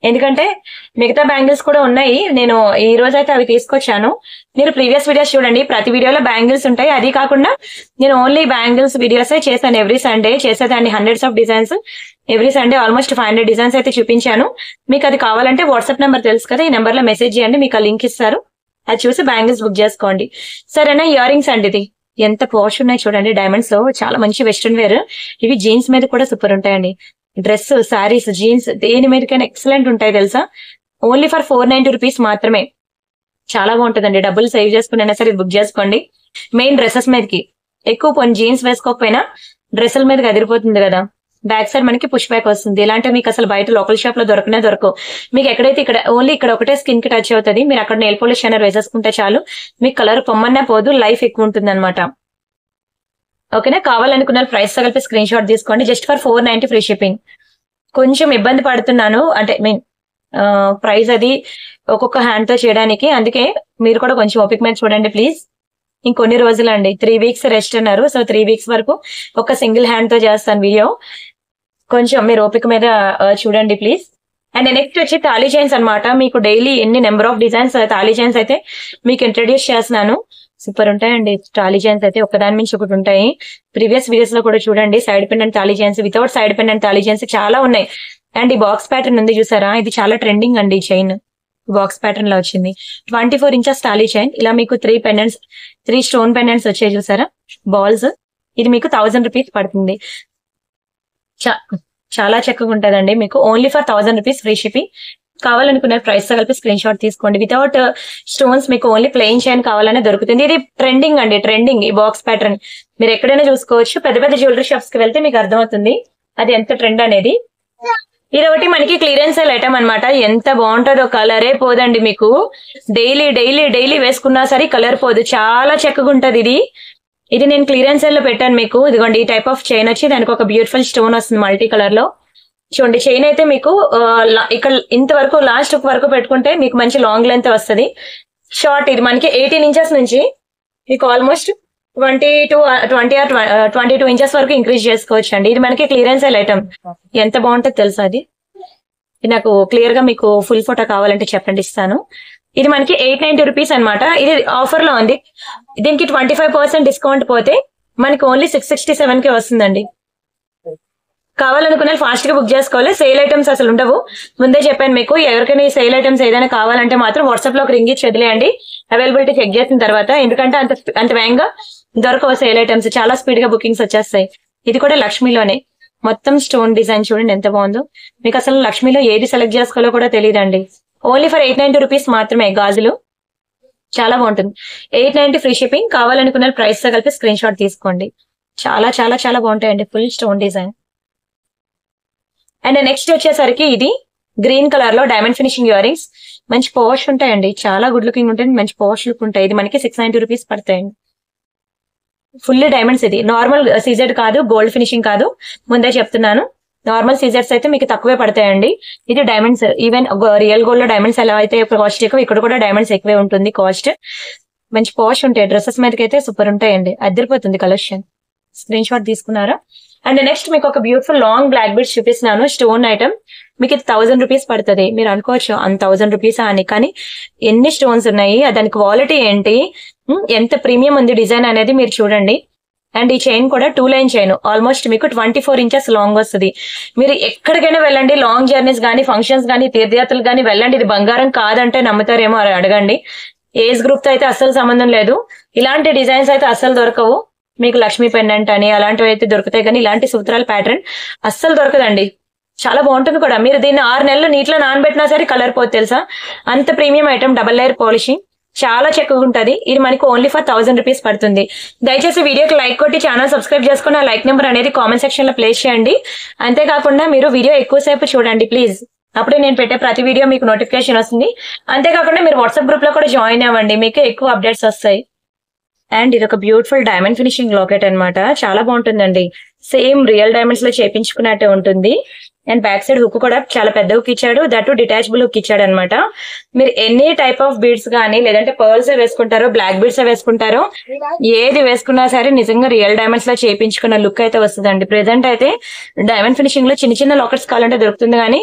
ఎందుకంటే మిగతా బ్యాంగిల్స్ కూడా ఉన్నాయి నేను ఈ రోజు అయితే అవి తీసుకొచ్చాను మీరు ప్రీవియస్ వీడియోస్ చూడండి ప్రతి వీడియోలో బ్యాంగిల్స్ ఉంటాయి అది కాకుండా నేను ఓన్లీ బ్యాంగిల్స్ వీడియోస్ చేశాను ఎవ్రీ సండే చేసేదాన్ని hundreds of designs every Sunday almost five hundred designs అయితే చూపించాను మీకు అది కావాలంటే వాట్సాప్ నెంబర్ తెలుసు కదా ఈ నెంబర్ లో మెసేజ్ చేయండి మీకు ఆ లింక్ ఇస్తారు అది చూసి బ్యాంగిల్స్ బుక్ చేసుకోండి సరేనా ఇయర్ రింగ్స్ అండి ఇది ఎంత పోష్ ఉన్నాయి చూడండి డైమండ్స్ లో చాలా మంచి వెస్ట్రన్ వేర్ ఇవి జీన్స్ మీద కూడా సూపర్ ఉంటాయండి డ్రెస్ సారీస్ జీన్స్ దేని మీదకైనా ఎక్సలెంట్ ఉంటాయి తెలుసా only for four ninety rupees మాత్రమే చాలా బాగుంటుందండి డబ్బులు సేవ్ చేసుకుని సరే బుక్ చేసుకోండి మెయిన్ డ్రెస్సెస్ మీదకి ఎక్కువ కొన్ని జీన్స్ వేసుకోకపోయినా డ్రెస్సుల మీదకి అదిరిపోతుంది కదా బ్యాక్ సైడ్ మనకి పుష్ బ్యాక్ వస్తుంది ఇలాంటివి మీకు అసలు బయట లోకల్ షాప్ లో దొరకనే దొరకవు మీకు ఎక్కడైతే ఇక్కడ ఓన్లీ ఇక్కడ ఒకటే స్కిన్ కి టచ్ అవుతుంది మీరు అక్కడ నెయిల్ పాలిష్ షైనర్ వేసేసుకుంటే చాలు మీకు కలర్ పొమ్మన్నా పోదు లైఫ్ ఎక్కువ ఉంటుంది అనమాట ఓకేనా కావాలనుకున్న ప్రైస్ తో కలిపి స్క్రీన్ షాట్ తీసుకోండి just for four ninety free shipping కొంచెం ఇబ్బంది పడుతున్నాను అంటే మీన్ ప్రైస్ అది ఒక్కొక్క హ్యాండ్ తో చేయడానికి అందుకే మీరు కూడా కొంచెం ఓపిక మీద చూడండి ప్లీజ్ ఇంకొన్ని రోజులు అండి త్రీ వీక్స్ రెస్ట్ అన్నారు సో త్రీ వీక్స్ వరకు ఒక సింగిల్ హ్యాండ్ తో చేస్తాను వీడియో కొంచెం మీరు ఓపిక మీద ఆ, చూడండి ప్లీజ్ అండ్ నెక్స్ట్ వచ్చి తాళీ చైన్స్ అన్నమాట మీకు డైలీ ఎన్ని number of designs thali chains అయితే మీకు ఇంట్రడ్యూస్ చేస్తున్నాను సూపర్ ఉంటాయండి తాళీ చైన్స్ అయితే ఒకదాని మించి ఒకటి ఉంటాయి ప్రీవియస్ వీడియోస్ లో కూడా చూడండి side pendant thali chains without side pendant thali chains చాలా ఉన్నాయి అండ్ ఈ బాక్స్ ప్యాటర్న్ ఉంది చూసారా ఇది చాలా ట్రెండింగ్ అండి ఈ చైన్ బాక్స్ ప్యాటర్న్ లో వచ్చింది twenty four inches thali chain ఇలా మీకు three pendants three stone pendants వచ్చాయి చూసారా బాల్స్ ఇది మీకు థౌసండ్ రూపీస్ పడుతుంది చా- చాలా చక్కగా ఉంటదండి మీకు only for thousand rupees free shipping కావాలనుకున్న ప్రైస్ తో కలిపి స్క్రీన్ షాట్ తీసుకోండి వితౌట్ స్టోన్స్ మీకు ఓన్లీ ప్లెయిన్ చైన్ కావాలనే దొరుకుతుంది ఇది ట్రెండింగ్ అండి ట్రెండింగ్ ఈ బాక్స్ ప్యాటర్న్ మీరు ఎక్కడైనా చూసుకోవచ్చు పెద్ద పెద్ద జ్యువెలరీ షాప్స్ కి వెళ్తే మీకు అర్థమవుతుంది అది ఎంత ట్రెండ్ అనేది ఇది ఒకటి మనకి క్లియరెన్స్ సేల్ ఐటమ్ అనమాట ఎంత బాగుంటుందో కలరే పోదండి మీకు డైలీ డైలీ డైలీ వేసుకున్నా సరే కలర్ పోదు చాలా చక్కగా ఉంటది ఇది ఇది నేను క్లియరెన్స్ సేల్ లో పెట్టాను మీకు ఇదిగోండి ఈ టైప్ ఆఫ్ చైన్ వచ్చి దానికి ఒక బ్యూటిఫుల్ స్టోన్ వస్తుంది మల్టీ కలర్ లో చూడండి చైన్ అయితే మీకు ఆ, లా- ఇక్కడ ఇంతవరకు లాస్ట్ వరకు పెట్టుకుంటే మీకు మంచి లాంగ్ లెంత్ వస్తుంది షార్ట్ ఇది మనకి ఎయిటీన్ ఇంచెస్ నుంచి మీకు almost twenty two twenty or twenty two inches వరకు ఇంక్రీజ్ చేసుకోవచ్చు అండి ఇది మనకి క్లియరెన్స్ ఐటమ్ ఎంత బాగుంటుంది తెలుసా అది ఇది నాకు క్లియర్ గా మీకు ఫుల్ ఫోటో కావాలంటే చెప్పండి ఇస్తాను ఇది మనకి ఎయిట్ నైన్టీ రూపీస్ అనమాట ఇది ఆఫర్ లో ఉంది దీనికి ట్వంటీ ఫైవ్ పర్సెంట్ డిస్కౌంట్ పోతే మనకి ఓన్లీ సిక్స్ సిక్స్టీ సెవెన్ కి వస్తుందండి కావాలనుకున్న ఫాస్ట్ గా బుక్ చేసుకోవాలి సేల్ ఐటమ్స్ అసలు ఉండవు ముందే చెప్పాను మీకు ఎవరికైనా ఈ సేల్ ఐటమ్స్ ఏదైనా కావాలంటే మాత్రం వాట్సాప్ లో ఒక రింగ్ ఇచ్చి వదిలేయండి అవైలబిలిటీ చెక్ చేసిన తర్వాత ఎందుకంటే అంత అంత వేగంగా దొరకవు సేల్ ఐటమ్స్ చాలా స్పీడ్ గా బుకింగ్స్ వచ్చేస్తాయి ఇది కూడా లక్ష్మీలోనే మొత్తం స్టోన్ డిజైన్ చూడండి ఎంత బాగుందో మీకు అసలు లక్ష్మీలో ఏది సెలెక్ట్ చేసుకోవాలో కూడా తెలియదండి only for eight ninety rupees మాత్రమే గాజులు చాలా బాగుంటుంది ఎయిట్ నైన్టీ ఫ్రీ షిప్పింగ్ కావాలనుకున్న ప్రైస్ తో కలిపి స్క్రీన్ షాట్ తీసుకోండి చాలా చాలా చాలా బాగుంటాయండి full stone design and next వచ్చేసరికి ఇది గ్రీన్ కలర్ లో డైమండ్ ఫినిషింగ్ ఇయర్ రింగ్స్ మంచి పోష్ ఉంటాయండి చాలా గుడ్ లుకింగ్ ఉంటుంది మంచి పోష్ లుక్ ఉంటాయి ఇది మనకి సిక్స్ నైన్టీ రూపీస్ పడతాయండి ఫుల్లీ డైమండ్స్ ఇది నార్మల్ సీజెడ్ కాదు గోల్డ్ ఫినిషింగ్ కాదు ముందే చెప్తున్నాను నార్మల్ సీజర్స్ అయితే మీకు తక్కువే పడతాయండి ఇది డైమండ్స్ ఈవెన్ రియల్ గోల్డ్ లో డైమండ్స్ ఎలా అయితే కాస్ట్ ఎక్కువ ఇక్కడ కూడా డైమండ్స్ ఎక్కువే ఉంటుంది కాస్ట్ మంచి పాష్ ఉంటాయి డ్రెస్సెస్ మీదకి అయితే సూపర్ ఉంటాయండి అద్దరిపోతుంది కలెక్షన్ స్క్రీన్ షాట్ తీసుకున్నారా అండ్ నెక్స్ట్ మీకు ఒక బ్యూటిఫుల్ లాంగ్ బ్లాక్ బీడ్స్ చూపిస్తున్నాను స్టోన్ ఐటమ్ మీకు ఇది థౌసండ్ రూపీస్ పడుతుంది మీరు అనుకోవచ్చు అంత థౌసండ్ రూపీస్ అని కానీ ఎన్ని స్టోన్స్ ఉన్నాయి ఆ దాని క్వాలిటీ ఏంటి ఉమ్, ఎంత ప్రీమియం ఉంది డిజైన్ అనేది మీరు చూడండి అండ్ ఈ చైన్ కూడా టూ లైన్ చైన్ ఆల్మోస్ట్ మీకు ట్వంటీ ఫోర్ ఇంచెస్ లాంగ్ వస్తుంది మీరు ఎక్కడికైనా వెళ్ళండి లాంగ్ జర్నీస్ కానీ ఫంక్షన్స్ కానీ తీర్థయాత్రలు కానీ వెళ్ళండి ఇది బంగారం కాదంటే నమ్ముతారేమో అని అడగండి ఏజ్ గ్రూప్ తో అయితే అస్సలు సంబంధం లేదు ఇలాంటి డిజైన్స్ అయితే అస్సలు దొరకవు మీకు లక్ష్మీ పెండెంట్ అని అలాంటివి అయితే దొరుకుతాయి కానీ ఇలాంటి సూత్రాల ప్యాటర్న్ అస్సలు దొరకదండి చాలా బాగుంటుంది కూడా మీరు దీన్ని ఆరు నెలలు నీటిలో నానబెట్టినా సరే కలర్ పోదు తెలుసా అంత premium item double layer polishing చాలా చక్కగా ఉంటది ఇది మనకి ఓన్లీ ఫర్ థౌసండ్ రూపీస్ పడుతుంది దయచేసి వీడియోకి లైక్ కొట్టి ఛానల్ సబ్స్క్రైబ్ చేసుకుని ఆ లైక్ నెంబర్ అనేది కామెంట్ సెక్షన్ లో ప్లేస్ చేయండి అంతేకాకుండా మీరు వీడియో ఎక్కువసేపు చూడండి ప్లీజ్ అప్పుడే నేను పెట్టే ప్రతి వీడియో మీకు నోటిఫికేషన్ వస్తుంది అంతేకాకుండా మీరు వాట్సాప్ గ్రూప్ లో కూడా జాయిన్ అవ్వండి మీకు ఎక్కువ అప్డేట్స్ వస్తాయి అండ్ ఇది ఒక బ్యూటిఫుల్ డైమండ్ ఫినిషింగ్ లాకెట్ అన్నమాట చాలా బాగుంటుందండి సేమ్ రియల్ డైమండ్స్ లో చేపించుకున్నట్టే ఉంటుంది అండ్ బ్యాక్ సైడ్ హుక్ కూడా చాలా పెద్ద హుక్ ఇచ్చాడు దట్ డిటాచబుల్ హుక్ ఇచ్చాడు అనమాట మీరు ఎనీ టైప్ ఆఫ్ బీడ్స్ కానీ లేదంటే పర్ల్స్ వేసుకుంటారో బ్లాక్ బీడ్స్ వేసుకుంటారో ఏది వేసుకున్నా సరే నిజంగా రియల్ డైమండ్స్ లో చేపించుకున్న లుక్ అయితే వస్తుందండి ప్రెసెంట్ అయితే డైమండ్ ఫినిషింగ్ లో చిన్న చిన్న లాకెట్స్ కావాలంటే దొరుకుతుంది కానీ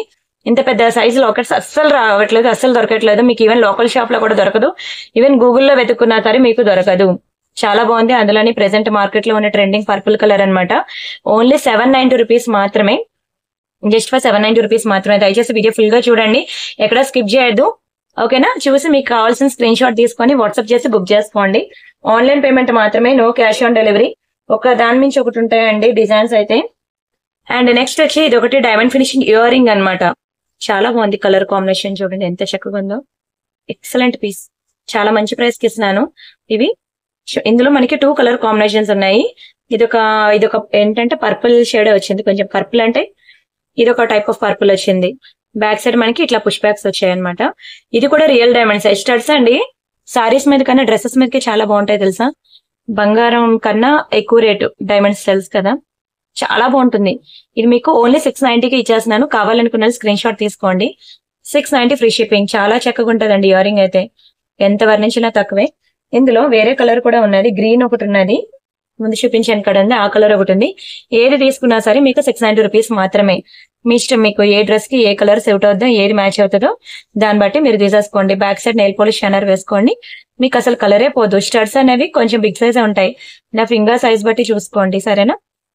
ఇంత పెద్ద సైజు లాకెట్స్ అస్సలు రావట్లేదు అస్సలు దొరకట్లేదు మీకు ఈవెన్ లోకల్ షాప్ లో కూడా దొరకదు ఈవెన్ గూగుల్లో వెతుక్కున్నా సరే మీకు దొరకదు చాలా బాగుంది అందులోని ప్రెసెంట్ మార్కెట్ లో ఉన్న ట్రెండింగ్ పర్పుల్ కలర్ అన్నమాట ఓన్లీ సెవెన్ నైన్టీ రూపీస్ మాత్రమే just for seven ninety rupees మాత్రమే దయచేసి వీడియో ఫుల్ గా చూడండి ఎక్కడ స్కిప్ చేయొద్దు ఓకేనా చూసి మీకు కావాల్సిన స్క్రీన్ షాట్ తీసుకొని వాట్సాప్ చేసి బుక్ చేసుకోండి ఆన్లైన్ పేమెంట్ మాత్రమే నో క్యాష్ ఆన్ డెలివరీ ఒక దాని మించి ఒకటి ఉంటాయండి డిజైన్స్ అయితే అండ్ నెక్స్ట్ వచ్చి ఇది ఒకటి డైమండ్ ఫినిషింగ్ ఇయర్ రింగ్ అనమాట చాలా బాగుంది కలర్ కాంబినేషన్ చూడండి ఎంత చక్కగా ఉందో ఎక్సలెంట్ పీస్ చాలా మంచి ప్రైస్ కి ఇస్తున్నాను ఇవి షో- ఇందులో మనకి టూ కలర్ కాంబినేషన్స్ ఉన్నాయి ఇదొక ఇదొక ఏంటంటే పర్పుల్ షేడ్ వచ్చింది కొంచెం పర్పుల్ అంటే ఇది ఒక టైప్ ఆఫ్ పర్పుల్ వచ్చింది బ్యాక్ సైడ్ మనకి ఇట్లా పుష్ బ్యాక్స్ వచ్చాయి అనమాట ఇది కూడా రియల్ డైమండ్స్ స్టడ్స్ అండి సారీస్ మీద కన్నా డ్రెస్సెస్ మీదకి చాలా బాగుంటాయి తెలుసా బంగారం కన్నా ఎక్కువ రేటు డైమండ్స్ తెలుసు కదా చాలా బాగుంటుంది ఇది మీకు ఓన్లీ సిక్స్ నైన్టీకి ఇచ్చేస్తున్నాను కావాలనుకున్న స్క్రీన్ షాట్ తీసుకోండి సిక్స్ నైన్టీ ఫ్రీ షిప్పింగ్ చాలా చక్కగా ఉంటుందండి ఇయర్ రింగ్ అయితే ఎంత వర్ణించినా తక్కువే ఇందులో వేరే కలర్ కూడా ఉన్నది గ్రీన్ ఒకటి ఉన్నది ముందు చూపించాను కదా ఉంది ఆ కలర్ ఒకటి ఉంది ఏది తీసుకున్నా సరే మీకు సిక్స్ నైన్టీ రూపీస్ మాత్రమే మీ ఇష్టం మీకు ఏ డ్రెస్ కి ఏ కలర్ సూట్ అవుతుందో ఏది మ్యాచ్ అవుతుందో దాన్ని బట్టి మీరు తీసేసుకోండి back side nail polish shiner వేసుకోండి మీకు అసలు కలరే పోదు స్టడ్స్ అనేవి కొంచెం బిగ్ సైజ్ ఉంటాయి నా ఫింగర్ సైజ్ బట్టి చూసుకోండి సరేనా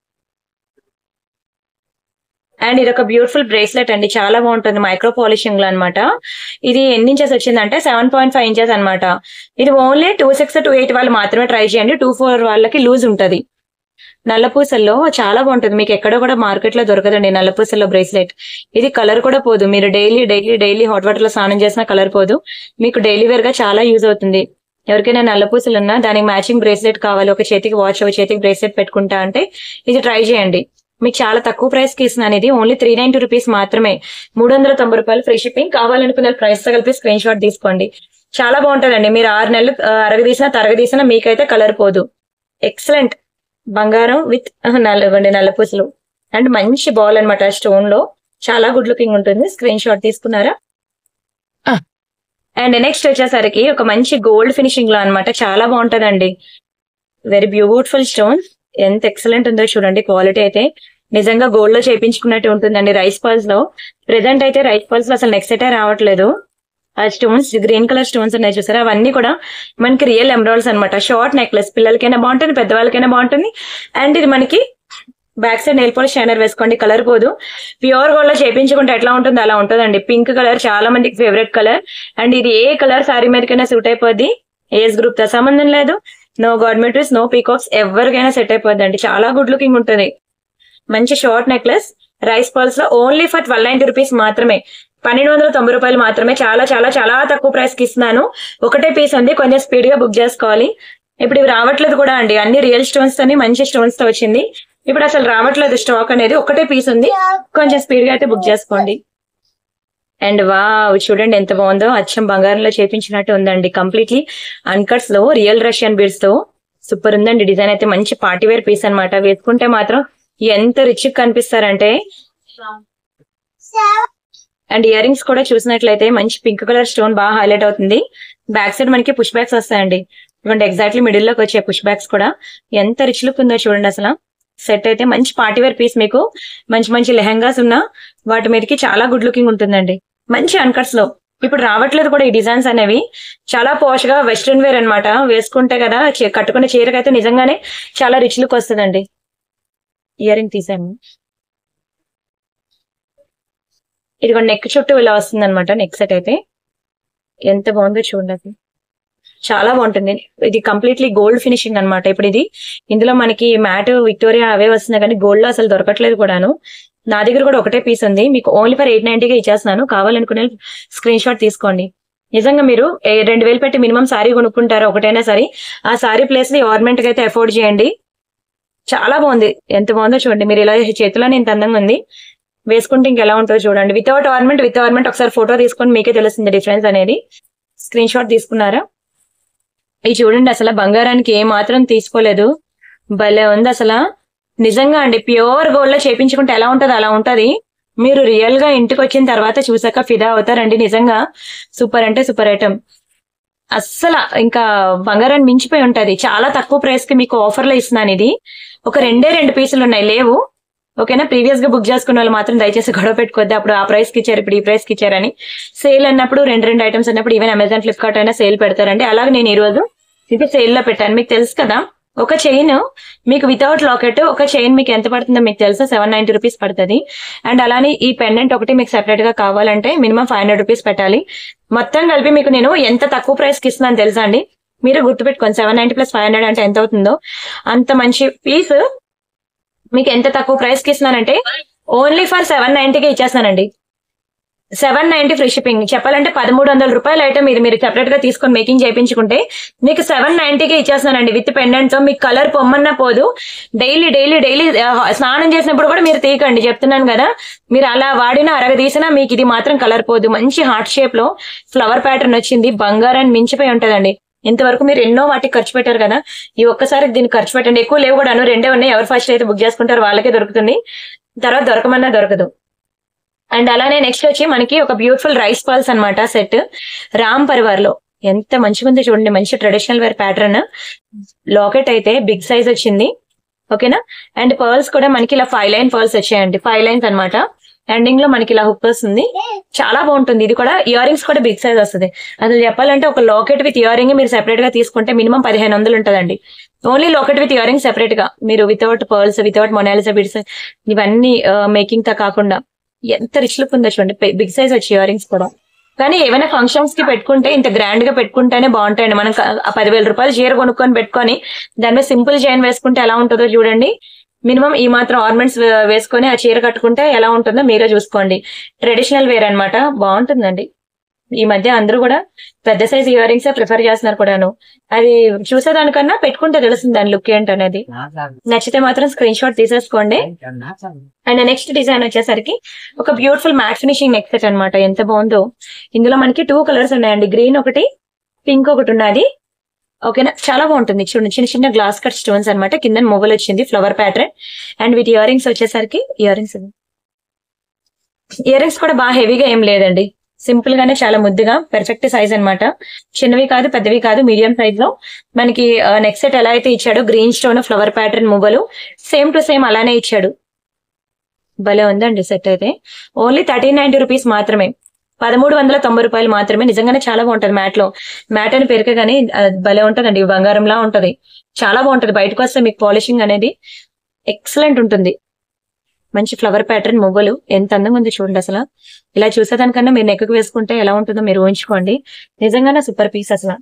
అండ్ ఇది ఒక బ్యూటిఫుల్ బ్రేస్లెట్ అండి చాలా బాగుంటుంది మైక్రో పాలిషింగ్ లో అనమాట ఇది ఎన్ని ఇంచెస్ వచ్చిందంటే సెవెన్ పాయింట్ ఫైవ్ ఇంచెస్ అనమాట ఇది only two six two eight వాళ్ళు మాత్రమే ట్రై చేయండి టూ ఫోర్ వాళ్ళకి లూజ్ ఉంటది నల్లపూసల్లో చాలా బాగుంటుంది మీకు ఎక్కడ కూడా మార్కెట్ లో దొరకదండి నల్లపూసల్లో బ్రేస్లెట్ ఇది కలర్ కూడా పోదు మీరు daily daily daily hot water లో స్నానం చేసినా కలర్ పోదు మీకు డైలీ వేర్ గా చాలా యూజ్ అవుతుంది ఎవరికైనా నల్లపూసలు ఉన్నా దానికి మ్యాచింగ్ బ్రేస్లెట్ కావాలి ఒక చేతికి వాచ్ ఒక చేతికి బ్రేస్లెట్ పెట్టుకుంటా అంటే ఇది ట్రై చేయండి మీకు చాలా తక్కువ ప్రైస్ కి ఇస్తున్నాను ఇది ఓన్లీ త్రీ నైన్టీ రూపీస్ మాత్రమే మూడు వందల తొంభై రూపాయలు ఫ్రీ షిప్పింగ్ కావాలనుకున్న ప్రైస్ తో కలిపి స్క్రీన్ షాట్ తీసుకోండి చాలా బాగుంటుందండి మీరు ఆరు నెలలు ఆ, అరగదీసినా తరగదీసినా మీకైతే కలర్ పోదు ఎక్సలెంట్ బంగారం విత్ నల్లగండి నల్లపూసలు అండ్ మంచి బాల్ అన్నమాట స్టోన్ లో చాలా గుడ్ లుకింగ్ ఉంటుంది స్క్రీన్ షాట్ తీసుకున్నారా అండ్ నెక్స్ట్ వచ్చేసరికి ఒక మంచి గోల్డ్ ఫినిషింగ్ లో అన్నమాట చాలా బాగుంటదండి వెరీ బ్యూటిఫుల్ స్టోన్ ఎంత ఎక్సలెంట్ ఉందో చూడండి క్వాలిటీ అయితే నిజంగా గోల్డ్ లో చేపించుకున్నట్టు ఉంటుందండి రైస్ పల్స్ లో ప్రెసెంట్ అయితే రైస్ పల్స్ లో అసలు నెక్స్ట్ సెటే రావట్లేదు ఆ స్టోన్స్ గ్రీన్ కలర్ స్టోన్స్ ఉన్నాయి చూసారా అవన్నీ కూడా మనకి రియల్ ఎమరాల్డ్స్ అన్నమాట షార్ట్ నెక్లెస్ పిల్లలకైనా బాగుంటుంది పెద్దవాళ్ళకైనా బాగుంటుంది అండ్ ఇది మనకి back side nail polish shiner వేసుకోండి కలర్ పోదు ప్యూర్ గోల్డ్ లో చేపించుకుంటే ఎట్లా ఉంటుంది అలా ఉంటుందండి పింక్ కలర్ చాలా మందికి ఫేవరెట్ కలర్ అండ్ ఇది ఏ కలర్ సారీ మీదకైనా సూట్ అయిపోద్ది ఏజ్ గ్రూప్ తో సంబంధం లేదు నో గవర్నమెంట్ నో పీకాక్స్ ఎవరికైనా సెట్ అయిపోద్ది అండి చాలా గుడ్ లుకింగ్ ఉంటుంది మంచి షార్ట్ నెక్లెస్ రైస్ పల్స్ లో only for twelve ninety rupees మాత్రమే పన్నెండు వందల తొంభై రూపాయలు మాత్రమే చాలా చాలా చాలా తక్కువ ప్రైస్ కి ఇస్తున్నాను ఒకటే పీస్ ఉంది కొంచెం స్పీడ్ గా బుక్ చేసుకోవాలి ఇప్పుడు ఇవి రావట్లేదు కూడా అండి అన్ని రియల్ స్టోన్స్ తోని మంచి స్టోన్స్ తో వచ్చింది ఇప్పుడు అసలు రావట్లేదు స్టాక్ అనేది ఒకటే పీస్ ఉంది కొంచెం స్పీడ్ గా అయితే బుక్ చేసుకోండి అండ్ వా చూడండి ఎంత బాగుందో అచ్చం బంగారంలో చేపించినట్టు ఉందండి కంప్లీట్లీ అన్కట్స్ లో రియల్ రష్యన్ బీడ్స్ తో సూపర్ ఉందండి డిజైన్ అయితే మంచి పార్టీ వేర్ పీస్ అన్నమాట వేసుకుంటే మాత్రం ఎంత రిచ్ కనిపిస్తారంటే అండ్ ఇయర్ రింగ్స్ కూడా చూసినట్లయితే మంచి పింక్ కలర్ స్టోన్ బాగా హైలైట్ అవుతుంది బ్యాక్ సైడ్ మనకి పుష్ బ్యాక్స్ వస్తాయండి ఇవ్వండి ఎగ్జాక్ట్లీ మిడిల్ లోకి వచ్చే పుష్ బ్యాక్స్ కూడా ఎంత రిచ్ లుక్ ఉందో చూడండి అసలు సెట్ అయితే మంచి పార్టీ వేర్ పీస్ మీకు మంచి మంచి లెహంగాస్ ఉన్నా వాటి మీదకి చాలా గుడ్ లుకింగ్ ఉంటుందండి మంచి అన్కట్స్ లో ఇప్పుడు రావట్లేదు కూడా ఈ డిజైన్స్ అనేవి చాలా పోష్ గా వెస్ట్రన్ వేర్ అన్నమాట వేసుకుంటే కదా చే- కట్టుకునే చీరకైతే నిజంగానే చాలా రిచ్ లుక్ వస్తుందండి ఇయర్ రింగ్ తీసాము ఇదిగో నెక్ చుట్టూ ఇలా వస్తుంది అనమాట నెక్ సెట్ అయితే ఎంత బాగుందో చూడండి అది. చాలా బాగుంటుంది ఇది కంప్లీట్లీ గోల్డ్ ఫినిషింగ్ అన్నమాట ఇప్పుడు ఇది ఇందులో మనకి మ్యాట్ విక్టోరియా అవే వస్తున్నాయి కానీ గోల్డ్ లో అసలు దొరకట్లేదు కూడాను నా దగ్గర కూడా ఒకటే పీస్ ఉంది మీకు ఓన్లీ ఫర్ ఎయిట్ నైన్టీగా ఇచ్చేస్తున్నాను కావాలనుకునే స్క్రీన్ షాట్ తీసుకోండి నిజంగా మీరు ఏ రెండు వేలు పెట్టి మినిమం సారీ కొనుక్కుంటారు ఒకటైనా సరే ఆ సారీ ప్లేస్ ని గవర్నమెంట్ కి అయితే అఫోర్డ్ చేయండి చాలా బాగుంది ఎంత బాగుందో చూడండి మీరు ఇలా చేతిలోనే ఇంత అందంగా ఉంది వేసుకుంటే ఇంకెలా ఉంటుందో చూడండి వితౌట్ ఆర్నమెంట్ విత్ ఆర్నమెంట్ ఒకసారి ఫోటో తీసుకొని మీకే తెలుస్తుంది డిఫరెన్స్ అనేది స్క్రీన్ షాట్ తీసుకున్నారా ఇది చూడండి అసలు బంగారానికి ఏ మాత్రం తీసుకోలేదు భలే ఉంది అసలు నిజంగా అండి ప్యూర్ గోల్డ్ లో చేపించుకుంటే ఎలా ఉంటది అలా ఉంటది మీరు రియల్ గా ఇంటికి వచ్చిన తర్వాత చూసాక ఫిదా అవుతారండి నిజంగా సూపర్ అంటే సూపర్ ఐటమ్ అస్సలు ఇంకా బంగారాన్ని మించిపోయి ఉంటది చాలా తక్కువ ప్రైస్ కి మీకు ఆఫర్ లో ఇస్తున్నాను ఇది ఒక రెండే రెండు పీసులు ఉన్నాయి లేవు ఓకేనా ప్రీవియస్ గా బుక్ చేసుకున్న వాళ్ళు మాత్రం దయచేసి గొడవ పెట్టుకోద్దు అప్పుడు ఆ ప్రైస్ కి ఇచ్చారు ఇప్పుడు ఈ ప్రైస్ కి ఇచ్చారని సేల్ అన్నప్పుడు రెండు రెండు ఐటమ్స్ అన్నప్పుడు ఈవెన్ అమెజాన్ ఫ్లిప్కార్ట్ అయినా సేల్ పెడతారండి అలాగే నేను ఈ రోజు ఇది సేల్ లో పెట్టాను మీకు తెలుసు కదా ఒక చైన్ మీకు వితౌట్ లాకెట్ ఒక చైన్ మీకు ఎంత పడుతుందో మీకు తెలుసా సెవెన్ నైన్టీ రూపీస్ పడుతుంది అండ్ అలానే ఈ పెండెంట్ ఒకటి మీకు సెపరేట్ గా కావాలంటే మినిమం ఫైవ్ హండ్రెడ్ రూపీస్ పెట్టాలి మొత్తం కలిపి మీకు నేను ఎంత తక్కువ ప్రైస్ కి ఇస్తున్నాను తెలుసా అండి మీరు గుర్తుపెట్టుకోండి seven ninety plus five hundred అంటే ఎంత అవుతుందో అంత మంచి పీస్ మీకు ఎంత తక్కువ ప్రైస్ కి ఇస్తున్నానంటే ఓన్లీ ఫర్ సెవెన్ నైన్టీకి ఇచ్చేస్తానండి సెవెన్ నైన్టీ ఫ్రీ షిప్పింగ్ చెప్పాలంటే పదమూడు వందల రూపాయల ఐటమ్ ఇది మీరు సెపరేట్ గా తీసుకొని మేకింగ్ చేయించుకుంటే మీకు సెవెన్ నైన్టీకి ఇచ్చేస్తానండి విత్ పెండెంట్ తో మీకు కలర్ పొమ్మన్నా పోదు డైలీ డైలీ డైలీ స్నానం చేసినప్పుడు కూడా మీరు తీయకండి చెప్తున్నాను కదా మీరు అలా వాడినా అరగ తీసినా మీకు ఇది మాత్రం కలర్ పోదు మంచి హార్ట్ షేప్ లో ఫ్లవర్ ప్యాటర్న్ వచ్చింది బంగారాన్ని మించిపోయి ఉంటదండి ఇంతవరకు మీరు ఎన్నో వాటికి ఖర్చు పెట్టారు కదా ఈ ఒక్కసారి దీన్ని ఖర్చు పెట్టండి ఎక్కువ లేవు కూడా రెండే ఉన్నాయి ఎవరు ఫస్ట్ అయితే బుక్ చేసుకుంటారో వాళ్ళకే దొరుకుతుంది తర్వాత దొరకమన్నా దొరకదు అండ్ అలానే నెక్స్ట్ వచ్చి మనకి ఒక బ్యూటిఫుల్ రైస్ పర్ల్స్ అన్నమాట సెట్ రామ్ పరివార్ లో ఎంత మంచిగా ఉందో చూడండి మంచి ట్రెడిషనల్ వేర్ ప్యాటర్న్ లాకెట్ అయితే బిగ్ సైజ్ వచ్చింది ఓకేనా అండ్ పర్ల్స్ కూడా మనకి ఇలా ఫైవ్ లైన్ పర్ల్స్ వచ్చాయండి ఫైవ్ లైన్స్ అన్నమాట ఎండింగ్ లో మనకి ఇలా హుక్ వస్తుంది చాలా బాగుంటుంది ఇది కూడా ఇయర్ రింగ్స్ కూడా బిగ్ సైజ్ వస్తుంది అసలు చెప్పాలంటే ఒక లాకెట్ విత్ ఇయర్ రింగ్ మీరు సెపరేట్ గా తీసుకుంటే మినిమం పదిహేను వందలు ఉంటుందండి only locket with earring separate గా మీరు without pearls without Mona Lisa beads ఇవన్నీ మేకింగ్ తో కాకుండా ఎంత రిచ్ లుక్ ఉందో చూడండి బిగ్ సైజ్ వచ్చి ఇయర్ రింగ్స్ కూడా కానీ ఏమైనా ఫంక్షన్స్ కి పెట్టుకుంటే ఇంత గ్రాండ్ గా పెట్టుకుంటేనే బాగుంటాయండి మనం క- ఆ పదివేల రూపాయలు చీర కొనుక్కొని పెట్టుకొని దాని మీద సింపుల్ చైన్ వేసుకుంటే ఎలా ఉంటుందో చూడండి మినిమం ఈ మాత్రం ఆర్నమెంట్స్ వేసుకొని ఆ చీర కట్టుకుంటే ఎలా ఉంటుందో మీరే చూసుకోండి ట్రెడిషనల్ వేర్ అన్నమాట బాగుంటుందండి ఈ మధ్య అందరూ కూడా పెద్ద సైజ్ ఇయర్ రింగ్స్ ప్రిఫర్ చేస్తున్నారు కూడాను అది చూసేదానికన్నా పెట్టుకుంటే తెలుస్తుంది దాని లుక్ ఏంటనేది నచ్చితే మాత్రం స్క్రీన్ షాట్ తీసేసుకోండి అండ్ నెక్స్ట్ డిజైన్ వచ్చేసరికి ఒక beautiful matte finishing neck set అనమాట ఎంత బాగుందో ఇందులో మనకి టూ కలర్స్ ఉన్నాయండి గ్రీన్ ఒకటి పింక్ ఒకటి ఉన్నది ఓకేనా చాలా బాగుంటుంది చూడండి చిన్న చిన్న గ్లాస్ కట్ స్టోన్స్ అన్నమాట కింద మొగలు వచ్చింది ఫ్లవర్ ప్యాటర్న్ అండ్ వీటి ఇయర్ రింగ్స్ వచ్చేసరికి ఇయర్ రింగ్స్ ఇయర్ రింగ్స్ కూడా బాగా హెవీగా ఏం లేదండి సింపుల్ గానే చాలా ముద్దుగా పెర్ఫెక్ట్ సైజ్ అన్నమాట చిన్నవి కాదు పెద్దవి కాదు మీడియం సైజ్ లో మనకి నెక్ సెట్ ఎలా అయితే ఇచ్చాడో గ్రీన్ స్టోన్ ఫ్లవర్ ప్యాటర్న్ మువ్వలు సేమ్ టు సేమ్ అలానే ఇచ్చాడు భలే ఉందండి సెట్ అయితే ఓన్లీ థర్టీన్ నైన్టీ రూపీస్ మాత్రమే పదమూడు వందల తొంభై రూపాయలు మాత్రమే నిజంగానే చాలా బాగుంటది మ్యాట్ లో మ్యాట్ అని పెరగగానే అది భలే ఉంటదండి బంగారంలా ఉంటది చాలా బాగుంటది బయటకు వస్తే మీకు పాలిషింగ్ అనేది ఎక్సలెంట్ ఉంటుంది మంచి ఫ్లవర్ ప్యాటర్న్ మువ్వలు ఎంత అందంగా ఉంది చూడండి అసలు ఇలా చూసేదానికన్నా మీరు నెక్కకు వేసుకుంటే ఎలా ఉంటుందో మీరు ఊహించుకోండి నిజంగానే సూపర్ పీస్ అసలు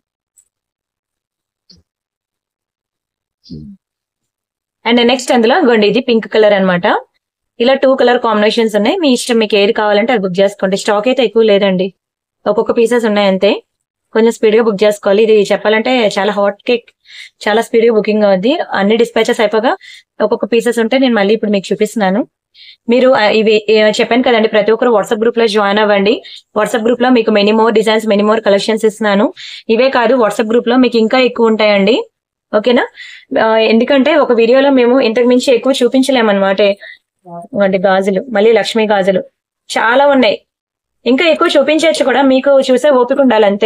అండ్ నెక్స్ట్ అందులో గొండి ఇది పింక్ కలర్ అన్నమాట ఇలా టూ కలర్ కాంబినేషన్స్ ఉన్నాయి మీ ఇష్టం మీకు ఏది కావాలంటే అది బుక్ చేసుకోండి స్టాక్ అయితే ఎక్కువ లేదండి ఒక్కొక్క పీసెస్ ఉన్నాయి అంతే కొంచెం స్పీడ్ గా బుక్ చేసుకోవాలి ఇది చెప్పాలంటే చాలా హాట్ కేక్ చాలా స్పీడ్ గా బుకింగ్ అవుద్ది అన్ని డిస్పాచెస్ అయిపోగా ఒక్కొక్క పీసెస్ ఉంటే నేను మళ్ళీ ఇప్పుడు మీకు చూపిస్తున్నాను మీరు ఆ, ఇవి ఏ, చెప్పాను కదండి ప్రతి ఒక్కరు వాట్సాప్ గ్రూప్ లో జాయిన్ అవ్వండి వాట్సాప్ గ్రూప్ లో మీకు many more designs many more collections ఇస్తున్నాను ఇవే కాదు వాట్సాప్ గ్రూప్ లో మీకు ఇంకా ఎక్కువ ఉంటాయండి ఓకేనా ఆ, ఎందుకంటే ఒక వీడియోలో మేము ఇంతకు మించి ఎక్కువ చూపించలేమన్నమాట వంటి గాజులు మళ్ళీ లక్ష్మీ గాజులు చాలా ఉన్నాయి ఇంకా ఎక్కువ చూపించవచ్చు కూడా మీకు చూసే ఓపిక ఉండాలంతే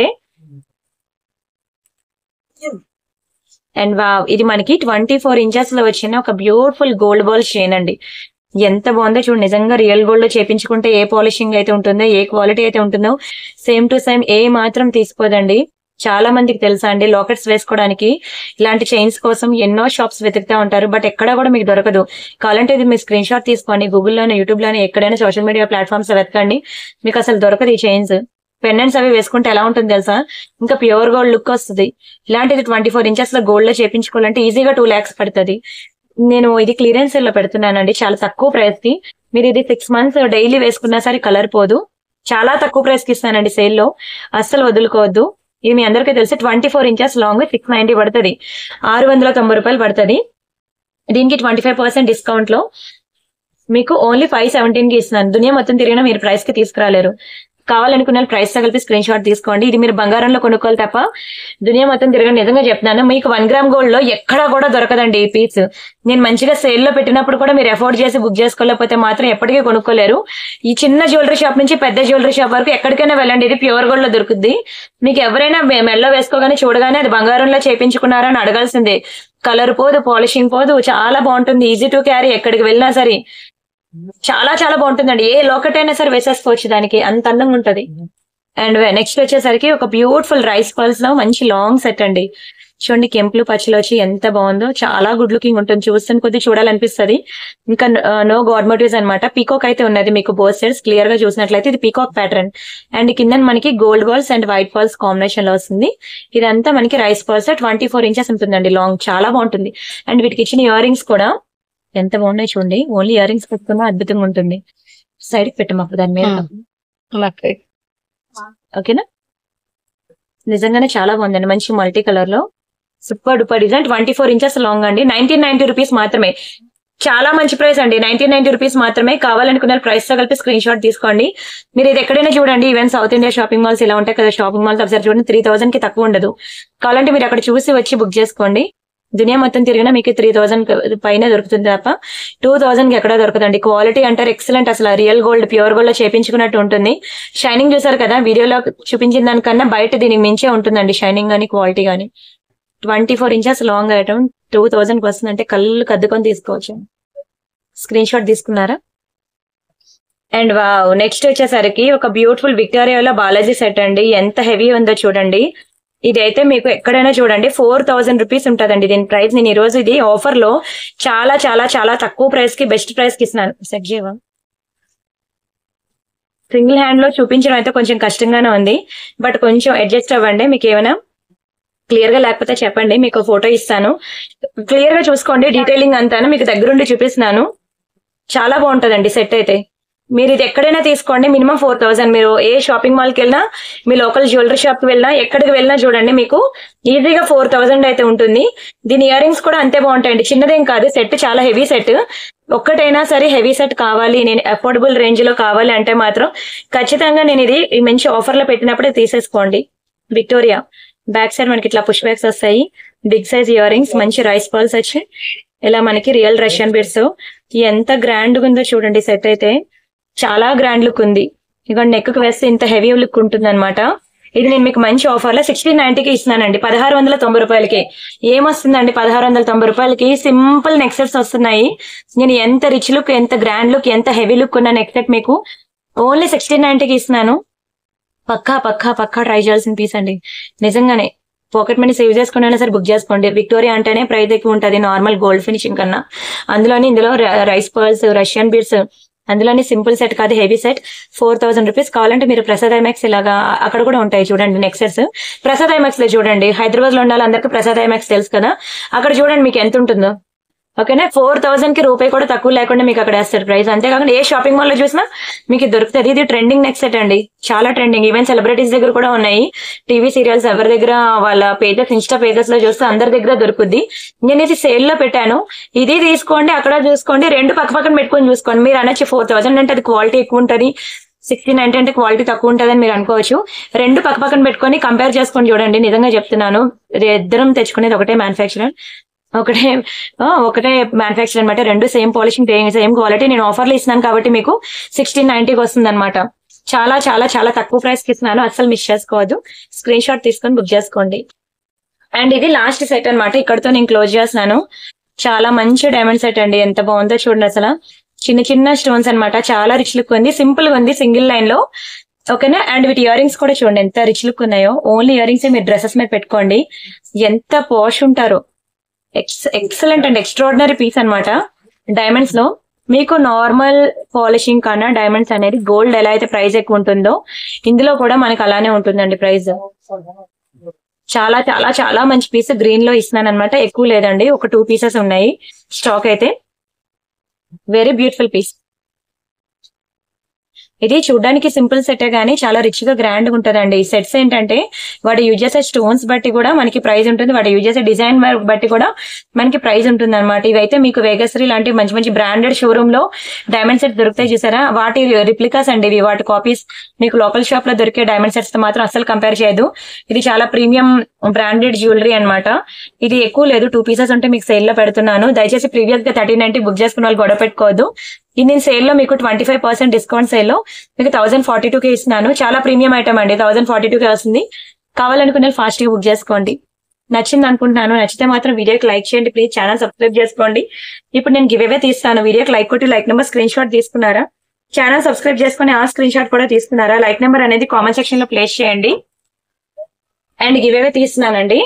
అండ్ వా ఇది మనకి ట్వంటీ ఫోర్ ఇంచెస్ లో వచ్చిన ఒక బ్యూటిఫుల్ గోల్డ్ బాల్ చైన్ అండి ఎంత బాగుందో చూడు నిజంగా రియల్ గోల్డ్ లో చేపించుకుంటే ఏ పాలిషింగ్ అయితే ఉంటుందో ఏ క్వాలిటీ అయితే ఉంటుందో సేమ్ టు సేమ్ ఏ మాత్రం తీసుకోదండి చాలా మందికి తెలుసా అండి లాకెట్స్ వేసుకోవడానికి ఇలాంటి చైన్స్ కోసం ఎన్నో షాప్స్ వెతుకుతా ఉంటారు బట్ ఎక్కడా కూడా మీకు దొరకదు కావాలంటే ఇది మీ స్క్రీన్ షాట్ తీసుకోండి గూగుల్లోనే యూట్యూబ్ లోనే ఎక్కడైనా సోషల్ మీడియా ప్లాట్ఫామ్స్ వెతకండి మీకు అసలు దొరకదు ఈ చైన్స్ పెండెంట్స్ అవి వేసుకుంటే ఎలా ఉంటుంది తెలుసా ఇంకా ప్యూర్ గోల్డ్ లుక్ వస్తుంది ఇలాంటిది ట్వంటీ ఫోర్ ఇంచెస్ లో గోల్డ్ లో చేపించుకోవాలంటే ఈజీగా టూ లాక్స్ పడుతుంది నేను ఇది క్లియరెన్స్ లో పెడుతున్నానండి చాలా తక్కువ ప్రైస్ కి మీరు ఇది సిక్స్ మంత్స్ డైలీ వేసుకున్నా సరే కలర్ పోదు చాలా తక్కువ ప్రైస్ కి ఇస్తానండి సేల్ లో అస్సలు వదులుకోవద్దు ఇది మీ అందరికీ తెలిసి twenty four inches long six ninety పడుతుంది ఆరు వందల తొంభై రూపాయలు పడుతుంది దీనికి ట్వంటీ ఫైవ్ పర్సెంట్ డిస్కౌంట్ లో మీకు ఓన్లీ ఫైవ్ సెవెంటీన్ కి ఇస్తున్నాను దునియా మొత్తం తిరిగినా మీరు ప్రైస్ కి తీసుకురాలేరు కావాలనుకున్న ప్రైస్ తో కలిపి స్క్రీన్ షాట్ తీసుకోండి ఇది మీరు బంగారంలో కొనుక్కోవాలి తప్ప దునియా మొత్తం తిరగని నిజంగా చెప్తున్నాను మీకు వన్ గ్రామ్ గోల్డ్ లో ఎక్కడా కూడా దొరకదండి ఈ పీస్ నేను మంచిగా సేల్ లో పెట్టినప్పుడు కూడా మీరు ఎఫోర్డ్ చేసి బుక్ చేసుకోలేకపోతే మాత్రం ఎప్పటికీ కొనుక్కోలేరు ఈ చిన్న జ్యువెలరీ షాప్ నుంచి పెద్ద జ్యువెలరీ షాప్ వరకు ఎక్కడికైనా వెళ్ళండి ఇది ప్యూర్ గోల్డ్ లో దొరుకుద్ది మీకు ఎవరైనా మె- మెల్లో వేసుకోగానే చూడగానే అది బంగారంలో చేపించుకున్నారా అని అడగాల్సిందే కలర్ పోదు పాలిషింగ్ పోదు చాలా బాగుంటుంది ఈజీ టు క్యారీ ఎక్కడికి వెళ్ళినా సరే చాలా చాలా బాగుంటుందండి ఏ లోకెట్ అయినా సరే వేసేసుకోవచ్చు దానికి అంత అందంగా ఉంటది అండ్ నెక్స్ట్ వచ్చేసరికి ఒక బ్యూటిఫుల్ రైస్ పర్ల్స్ లో మంచి లాంగ్ సెట్ అండి చూడండి కెంపులు పచ్చలు వచ్చి ఎంత బాగుందో చాలా గుడ్ లుకింగ్ ఉంటుంది చూస్తున్న కొద్ది చూడాలనిపిస్తది ఇంకా నో గాడ్ మోటివ్స్ అనమాట పీకాక్ అయితే ఉన్నది మీకు బోత్ సైడ్స్ క్లియర్ గా చూసినట్లయితే ఇది పీకాక్ ప్యాటర్న్ అండ్ కింద మనకి gold balls and white balls combination లో వస్తుంది ఇదంతా మనకి rice pearls twenty four inches ఉంటుందండి లాంగ్ చాలా బాగుంటుంది అండ్ వీటికి ఇచ్చిన ఇయర్ రింగ్స్ కూడా ఎంత బాగున్నాయి చూడండి ఓన్లీ ఇయర్ రింగ్స్ పెట్టుకున్నా అద్భుతంగా ఉంటుంది సైడ్ పెట్టాము అప్పుడు దాని మీద Hmm. ఓకేనా నిజంగానే చాలా బాగుందండి మంచి మల్టీ కలర్ లో super duper design twenty four inches long అండి నైన్టీన్ నైన్టీ రూపీస్ మాత్రమే చాలా మంచి ప్రైస్ అండి నైన్టీన్ నైన్టీ రూపీస్ మాత్రమే కావాలనుకున్న ప్రైస్ తో కలిపి స్క్రీన్ షాట్ తీసుకోండి మీరు ఇది ఎక్కడైనా చూడండి even south India shopping malls ఇలా ఉంటాయి కదా షాపింగ్ మాల్స్ ఒకసారి చూడండి త్రీ థౌసండ్ కి తక్కువ ఉండదు కావాలంటే మీరు అక్కడ చూసి వచ్చి బుక్ చేసుకోండి దునియా మొత్తం తిరిగినా మీకు త్రీ థౌసండ్ పైన దొరుకుతుంది తప్ప టూ థౌసండ్ కి ఎక్కడ దొరకదండి క్వాలిటీ అంటారు ఎక్సలెంట్ అసలు రియల్ గోల్డ్ ప్యూర్ గోల్డ్ లో చేపించుకున్నట్టు ఉంటుంది షైనింగ్ చూసారు కదా వీడియోలో చూపించిన దానికన్నా బయట దీనికి మించే ఉంటుందండి షైనింగ్ గానీ క్వాలిటీ గానీ twenty four inches long item two thousand కి వస్తుందంటే కళ్ళు కద్దుకొని తీసుకోవచ్చు స్క్రీన్ షాట్ తీసుకున్నారా అండ్ వావ్ నెక్స్ట్ వచ్చేసరికి ఒక బ్యూటిఫుల్ విక్టోరియాలో బాలాజీ సెట్ అండి ఎంత హెవీ ఉందో చూడండి ఇది అయితే మీకు ఎక్కడైనా చూడండి ఫోర్ థౌసండ్ రూపీస్ ఉంటుందండి దీని ప్రైస్ నేను ఈ రోజు ఇది ఆఫర్ లో చాలా చాలా చాలా తక్కువ ప్రైస్ కి బెస్ట్ ప్రైస్ కి ఇస్తున్నాను సెట్ చేయవా సింగిల్ హ్యాండ్ లో చూపించడం అయితే కొంచెం కష్టంగానే ఉంది బట్ కొంచెం అడ్జస్ట్ అవ్వండి మీకు ఏమైనా క్లియర్ గా లేకపోతే చెప్పండి మీకు ఫోటో ఇస్తాను క్లియర్ గా చూసుకోండి డీటెయిలింగ్ అంతాను మీకు దగ్గరుండి చూపిస్తున్నాను చాలా బాగుంటదండి సెట్ అయితే మీరు ఇది ఎక్కడైనా తీసుకోండి మినిమం ఫోర్ థౌసండ్ మీరు ఏ షాపింగ్ మాల్ కి వెళ్ళినా మీ లోకల్ జ్యువెలరీ షాప్ కి వెళ్ళినా ఎక్కడికి వెళ్ళినా చూడండి మీకు ఈజీగా ఫోర్ థౌసండ్ అయితే ఉంటుంది దీని ఇయర్ రింగ్స్ కూడా అంతే బాగుంటాయండి చిన్నదేం కాదు సెట్ చాలా హెవీ సెట్ ఒక్కటైనా సరే హెవీ సెట్ కావాలి నేను అఫోర్డబుల్ రేంజ్ లో కావాలి అంటే మాత్రం ఖచ్చితంగా నేను ఇది ఈ మంచి ఆఫర్ లో పెట్టినప్పుడే తీసేసుకోండి విక్టోరియా బ్యాక్ సైడ్ మనకి ఇట్లా పుష్ బ్యాగ్స్ వస్తాయి బిగ్ సైజ్ ఇయర్ రింగ్స్ మంచి రైస్ పర్ల్స్ వచ్చి ఇలా మనకి రియల్ రష్యన్ బిడ్స్ ఎంత గ్రాండ్ ఉందో చూడండి సెట్ అయితే చాలా గ్రాండ్ లుక్ ఉంది ఇక నెక్ కు వేస్తే ఇంత హెవీ లుక్ ఉంటుంది అనమాట ఇది నేను మీకు మంచి ఆఫర్ లో సిక్స్టీన్ నైన్టీకి ఇస్తున్నానండి పదహారు వందల తొంభై రూపాయలకి ఏమొస్తుందండి పదహారు వందల తొంభై రూపాయలకి సింపుల్ నెక్ సెట్స్ వస్తున్నాయి నేను ఎంత రిచ్ లుక్ ఎంత గ్రాండ్ లుక్ ఎంత హెవీ లుక్ ఉన్న నెక్ సెట్ మీకు ఓన్లీ సిక్స్టీన్ నైన్టీకి ఇస్తున్నాను పక్కా పక్కా పక్కా ట్రై చేయాల్సిన పీస్ అండి నిజంగానే పాకెట్ మనీ సేవ్ చేసుకుని సరే బుక్ చేసుకోండి విక్టోరియా అంటేనే ప్రైస్ ఎక్కువ ఉంటుంది నార్మల్ గోల్డ్ ఫినిషింగ్ కన్నా అందులోని ఇందులో రైస్ పర్ల్స్ రష్యన్ బీడ్స్ అందులోని సింపుల్ సెట్ కాదు heavy set four thousand rupees కావాలంటే మీరు ప్రసాద్ ఐమాక్స్ ఇలాగా అక్కడ కూడా ఉంటాయి చూడండి నెక్స్ట్ సెట్స్ ప్రసాద్ ఐమాక్స్ లో చూడండి హైదరాబాద్ లో ఉండాలి అందరికీ ప్రసాద్ ఐమాక్స్ తెలుసు కదా అక్కడ చూడండి మీకు ఎంత ఉంటుందో ఓకేనా ఫోర్ థౌసండ్ కి రూపాయి కూడా తక్కువ లేకుండా మీకు అక్కడ వేస్తారు ప్రైస్ అంతేకాకుండా ఏ షాపింగ్ మాల్ లో చూసినా మీకు ఇది దొరుకుతుంది ఇది ట్రెండింగ్ నెక్స్ట్ సెట్ అండి చాలా ట్రెండింగ్ ఈవెన్ సెలబ్రిటీస్ దగ్గర కూడా ఉన్నాయి టీవీ సీరియల్స్ ఎవరి దగ్గర వాళ్ళ పేజెస్ ఇన్స్టా పేజెస్ లో చూస్తే అందరి దగ్గర దొరుకుద్ది నేను ఇది సేల్ లో పెట్టాను ఇది తీసుకోండి అక్కడ చూసుకోండి రెండు పక్క పక్కన పెట్టుకొని చూసుకోండి మీరు అనొచ్చు ఫోర్ థౌసండ్ అంటే అది క్వాలిటీ ఎక్కువ ఉంటది సిక్స్టీ నైన్టీ అంటే క్వాలిటీ తక్కువ ఉంటుందని మీరు అనుకోవచ్చు రెండు పక్క పక్కన పెట్టుకొని కంపేర్ చేసుకొని చూడండి నిజంగా చెప్తున్నాను ఇది ఇద్దరం తెచ్చుకునేది ఒకటే మ్యానుఫ్యాక్చరర్ ఒకటే ఆ, ఒకటే మ్యానుఫ్యాక్చర్ అనమాట రెండు సేమ్ పాలిషింగ్ సేమ్ క్వాలిటీ నేను ఆఫర్లు ఇస్తున్నాను కాబట్టి మీకు సిక్స్టీన్ నైన్టీకి వస్తుంది అనమాట చాలా చాలా చాలా తక్కువ ప్రైస్ కి ఇస్తున్నాను అస్సలు మిస్ చేసుకోవద్దు స్క్రీన్ షాట్ తీసుకొని బుక్ చేసుకోండి అండ్ ఇది లాస్ట్ సెట్ అన్నమాట ఇక్కడతో నేను క్లోజ్ చేస్తున్నాను చాలా మంచి డైమండ్ సెట్ అండి ఎంత బాగుందో చూడండి అసలు చిన్న చిన్న స్టోన్స్ అన్నమాట చాలా రిచ్ లుక్ ఉంది సింపుల్ గా ఉంది సింగిల్ లైన్ లో ఓకేనా అండ్ వీటి ఇయర్ రింగ్స్ కూడా చూడండి ఎంత రిచ్ లుక్ ఉన్నాయో ఓన్లీ ఇయర్ రింగ్స్ మీరు డ్రెస్సెస్ మీద పెట్టుకోండి ఎంత పాష్ ఉంటారో ex excellent and extraordinary piece అన్నమాట డైమండ్స్ లో మీకు నార్మల్ పాలిషింగ్ కన్నా డైమండ్స్ అనేది గోల్డ్ ఎలా అయితే ప్రైస్ ఎక్కువ ఉంటుందో ఇందులో కూడా మనకి అలానే ఉంటుందండి ప్రైస్ చాలా చాలా చాలా మంచి పీస్ గ్రీన్ లో ఇస్తున్నాను అనమాట ఎక్కువ లేదండి ఒక టూ పీసెస్ ఉన్నాయి స్టాక్ అయితే వెరీ బ్యూటిఫుల్ పీస్ ఇది చూడడానికి సింపుల్ సెటే గానీ చాలా రిచ్ గా గ్రాండ్ గా ఉంటదండి ఈ సెట్స్ ఏంటంటే వాటి యూజ్ చేసే స్టోన్స్ బట్టి కూడా మనకి ప్రైస్ ఉంటుంది వాటి యూజ్ చేసే డిజైన్ బట్టి కూడా మనకి ప్రైస్ ఉంటుంది అనమాట ఇవైతే మీకు వేగశ్రీ లాంటి మంచి మంచి బ్రాండెడ్ షోరూమ్ లో డైమండ్ సెట్స్ దొరుకుతాయి చూసారా వాటి రిప్లికాస్ అండి ఇవి వాటి కాపీస్ మీకు లోకల్ షాప్ లో దొరికే డైమండ్ సెట్స్ తో మాత్రం అస్సలు కంపేర్ చేయదు ఇది చాలా ప్రీమియం బ్రాండెడ్ జ్యువెలరీ అన్నమాట ఇది ఎక్కువ లేదు టూ పీసెస్ ఉంటే మీకు సేల్ లో పెడుతున్నాను దయచేసి ప్రీవియస్ గా థర్టీ నైన్టీ బుక్ చేసుకున్న వాళ్ళు గొడవ పెట్టుకోవద్దు ఇది నేను సేల్ లో మీకు twenty five percent discount sale లో మీకు థౌసండ్ ఫార్టీ టూ కి ఇస్తున్నాను చాలా ప్రీమియం ఐటమ్ అండి థౌసండ్ ఫార్టీ టూ కి వస్తుంది కావాలనుకునే ఫాస్ట్ గా బుక్ చేసుకోండి నచ్చింది అనుకుంటున్నాను నచ్చితే మాత్రం వీడియోకి లైక్ చేయండి ప్లీజ్ ఛానల్ సబ్స్క్రైబ్ చేసుకోండి ఇప్పుడు నేను గివ్ అవే తీస్తాను వీడియోకి లైక్ కొట్టి లైక్ నెంబర్ స్క్రీన్ షాట్ తీసుకున్నారా ఛానల్ సబ్స్క్రైబ్ చేసుకుని ఆ స్క్రీన్ షాట్ కూడా తీసుకున్నారా లైక్ నెంబర్ అనేది కామెంట్ సెక్షన్ లో ప్లేస్ చేయండి అండ్ గివ్ అవే తీస్తున్నానండి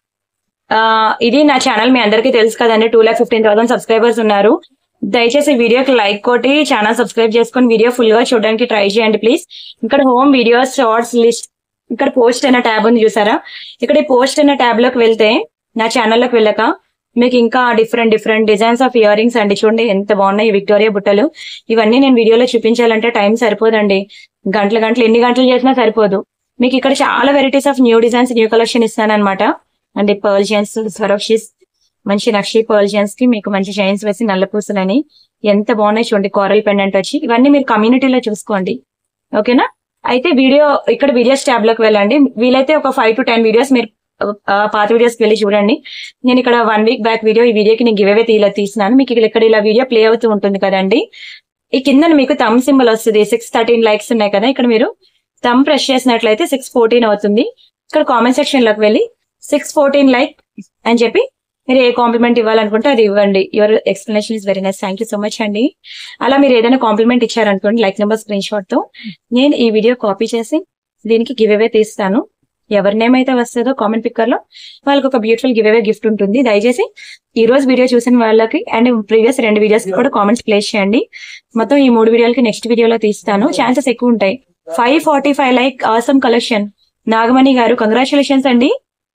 ఆ, ఇది నా ఛానల్ మీ అందరికీ తెలుసు కదండి two lakh fifteen thousand subscribers ఉన్నారు దయచేసి వీడియోకి లైక్ కొట్టి ఛానల్ సబ్స్క్రైబ్ చేసుకొని వీడియో ఫుల్ గా చూడడానికి ట్రై చేయండి ప్లీజ్ ఇక్కడ హోమ్ వీడియోస్ షార్ట్స్ లిస్ట్ ఇక్కడ పోస్ట్ అనే ట్యాబ్ ఉంది చూసారా ఇక్కడ ఈ పోస్ట్ అనే ట్యాబ్ లోకి వెళ్తే నా ఛానల్లోకి వెళ్ళక మీకు ఇంకా different different designs of earrings అండి చూడండి ఎంత బాగున్నాయి ఈ విక్టోరియా బుట్టలు ఇవన్నీ నేను వీడియోలో చూపించాలంటే టైం సరిపోదండి గంటలు గంటలు ఎన్ని గంటలు చేసినా సరిపోదు మీకు ఇక్కడ చాలా varieties of new designs new collection ఇస్తాను అనమాట అండ్ పర్ల్షియన్స్ స్వరోషిస్ మంచి నక్షి పర్ల్షియన్స్ కి మీకు మంచి చైన్స్ వేసి నల్ల పూసలని ఎంత బాగున్నాయి చూడండి కోరల్ పెండెంట్ వచ్చి ఇవన్నీ మీరు కమ్యూనిటీలో చూసుకోండి ఓకేనా అయితే వీడియో ఇక్కడ వీడియోస్ ట్యాబ్ లోకి వెళ్ళండి వీలైతే ఒక ఫైవ్ టు టెన్ వీడియోస్ మీరు ఆ, పాత వీడియోస్ వెళ్ళి చూడండి నేను ఇక్కడ వన్ వీక్ బ్యాక్ వీడియో ఈ వీడియోకి నేను గివ్ అవే తీలా తీసినాను మీకు ఇక్కడ ఇలా వీడియో ప్లే అవుతూ ఉంటుంది కదండి ఈ కింద మీకు తమ్ సింబల్ వస్తుంది సిక్స్ థర్టీన్ లైక్స్ ఉన్నాయి కదా ఇక్కడ మీరు తమ్ ప్రెస్ చేసినట్లయితే సిక్స్ ఫోర్టీన్ అవుతుంది ఇక్కడ కామెంట్ సెక్షన్ లోకి వెళ్ళి సిక్స్ ఫోర్టీన్ లైక్ అని చెప్పి మీరు ఏ కాంప్లిమెంట్ ఇవ్వాలనుకుంటే అది ఇవ్వండి your explanation is very nice thank you so much అండి అలా మీరు ఏదైనా కాంప్లిమెంట్ ఇచ్చారనుకోండి లైక్ నెంబర్ స్క్రీన్ షాట్ తో నేను ఈ వీడియో కాపీ చేసి దీనికి గివ్ అవే తీస్తాను ఎవరి నేమ్ అయితే వస్తుందో కామెంట్ పిక్కర్ లో వాళ్ళకి ఒక బ్యూటిఫుల్ గివ్ అవే గిఫ్ట్ ఉంటుంది దయచేసి ఈ రోజు వీడియో చూసిన వాళ్ళకి అండ్ ప్రీవియస్ రెండు వీడియోస్ కూడా కామెంట్స్ ప్లేస్ చేయండి మొత్తం ఈ మూడు వీడియోలకి నెక్స్ట్ వీడియోలో తీస్తాను ఛాన్సెస్ ఎక్కువ ఉంటాయి five forty five like awesome collection Nagamani గారు కంగ్రాచులేషన్స్ అండి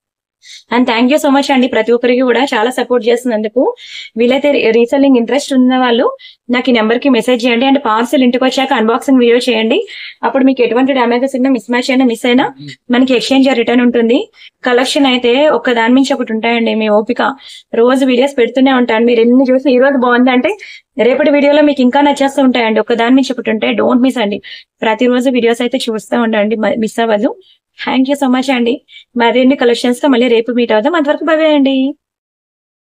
and thank you so much అండి ప్రతి ఒక్కరికి కూడా చాలా సపోర్ట్ చేస్తున్నందుకు వీలైతే రీసెల్లింగ్ ఇంట్రెస్ట్ ఉన్న వాళ్ళు నాకు ఈ నెంబర్ కి మెసేజ్ చేయండి అండ్ పార్సల్ ఇంటికి వచ్చాక అన్బాక్సింగ్ వీడియో చేయండి అప్పుడు మీకు ఎటువంటి డ్యామేజెస్ ఉన్నా మిస్ మ్యాచ్ అయినా మిస్ అయినా మనకి ఎక్స్చేంజ్ రిటర్న్ ఉంటుంది కలెక్షన్ అయితే ఒక్క దాని మించి ఒకటి ఉంటాయండి మీ ఓపిక రోజు వీడియోస్ పెడుతూనే ఉంటాను మీరు ఎన్ని చూసి ఈ రోజు బాగుందంటే రేపటి వీడియోలో మీకు ఇంకా నచ్చేస్తూ ఉంటాయండి ఒక దాని మించి ఒకటి ఉంటాయి డోంట్ మిస్ అండి ప్రతిరోజు వీడియోస్ అయితే చూస్తూ ఉండండి మిస్ అవ్వదు థ్యాంక్ యూ సో మచ్ అండి మరిన్ని కలెక్షన్స్ తో మళ్ళీ రేపు మీట్ అవుదాం అంతవరకు బాయ్ అండి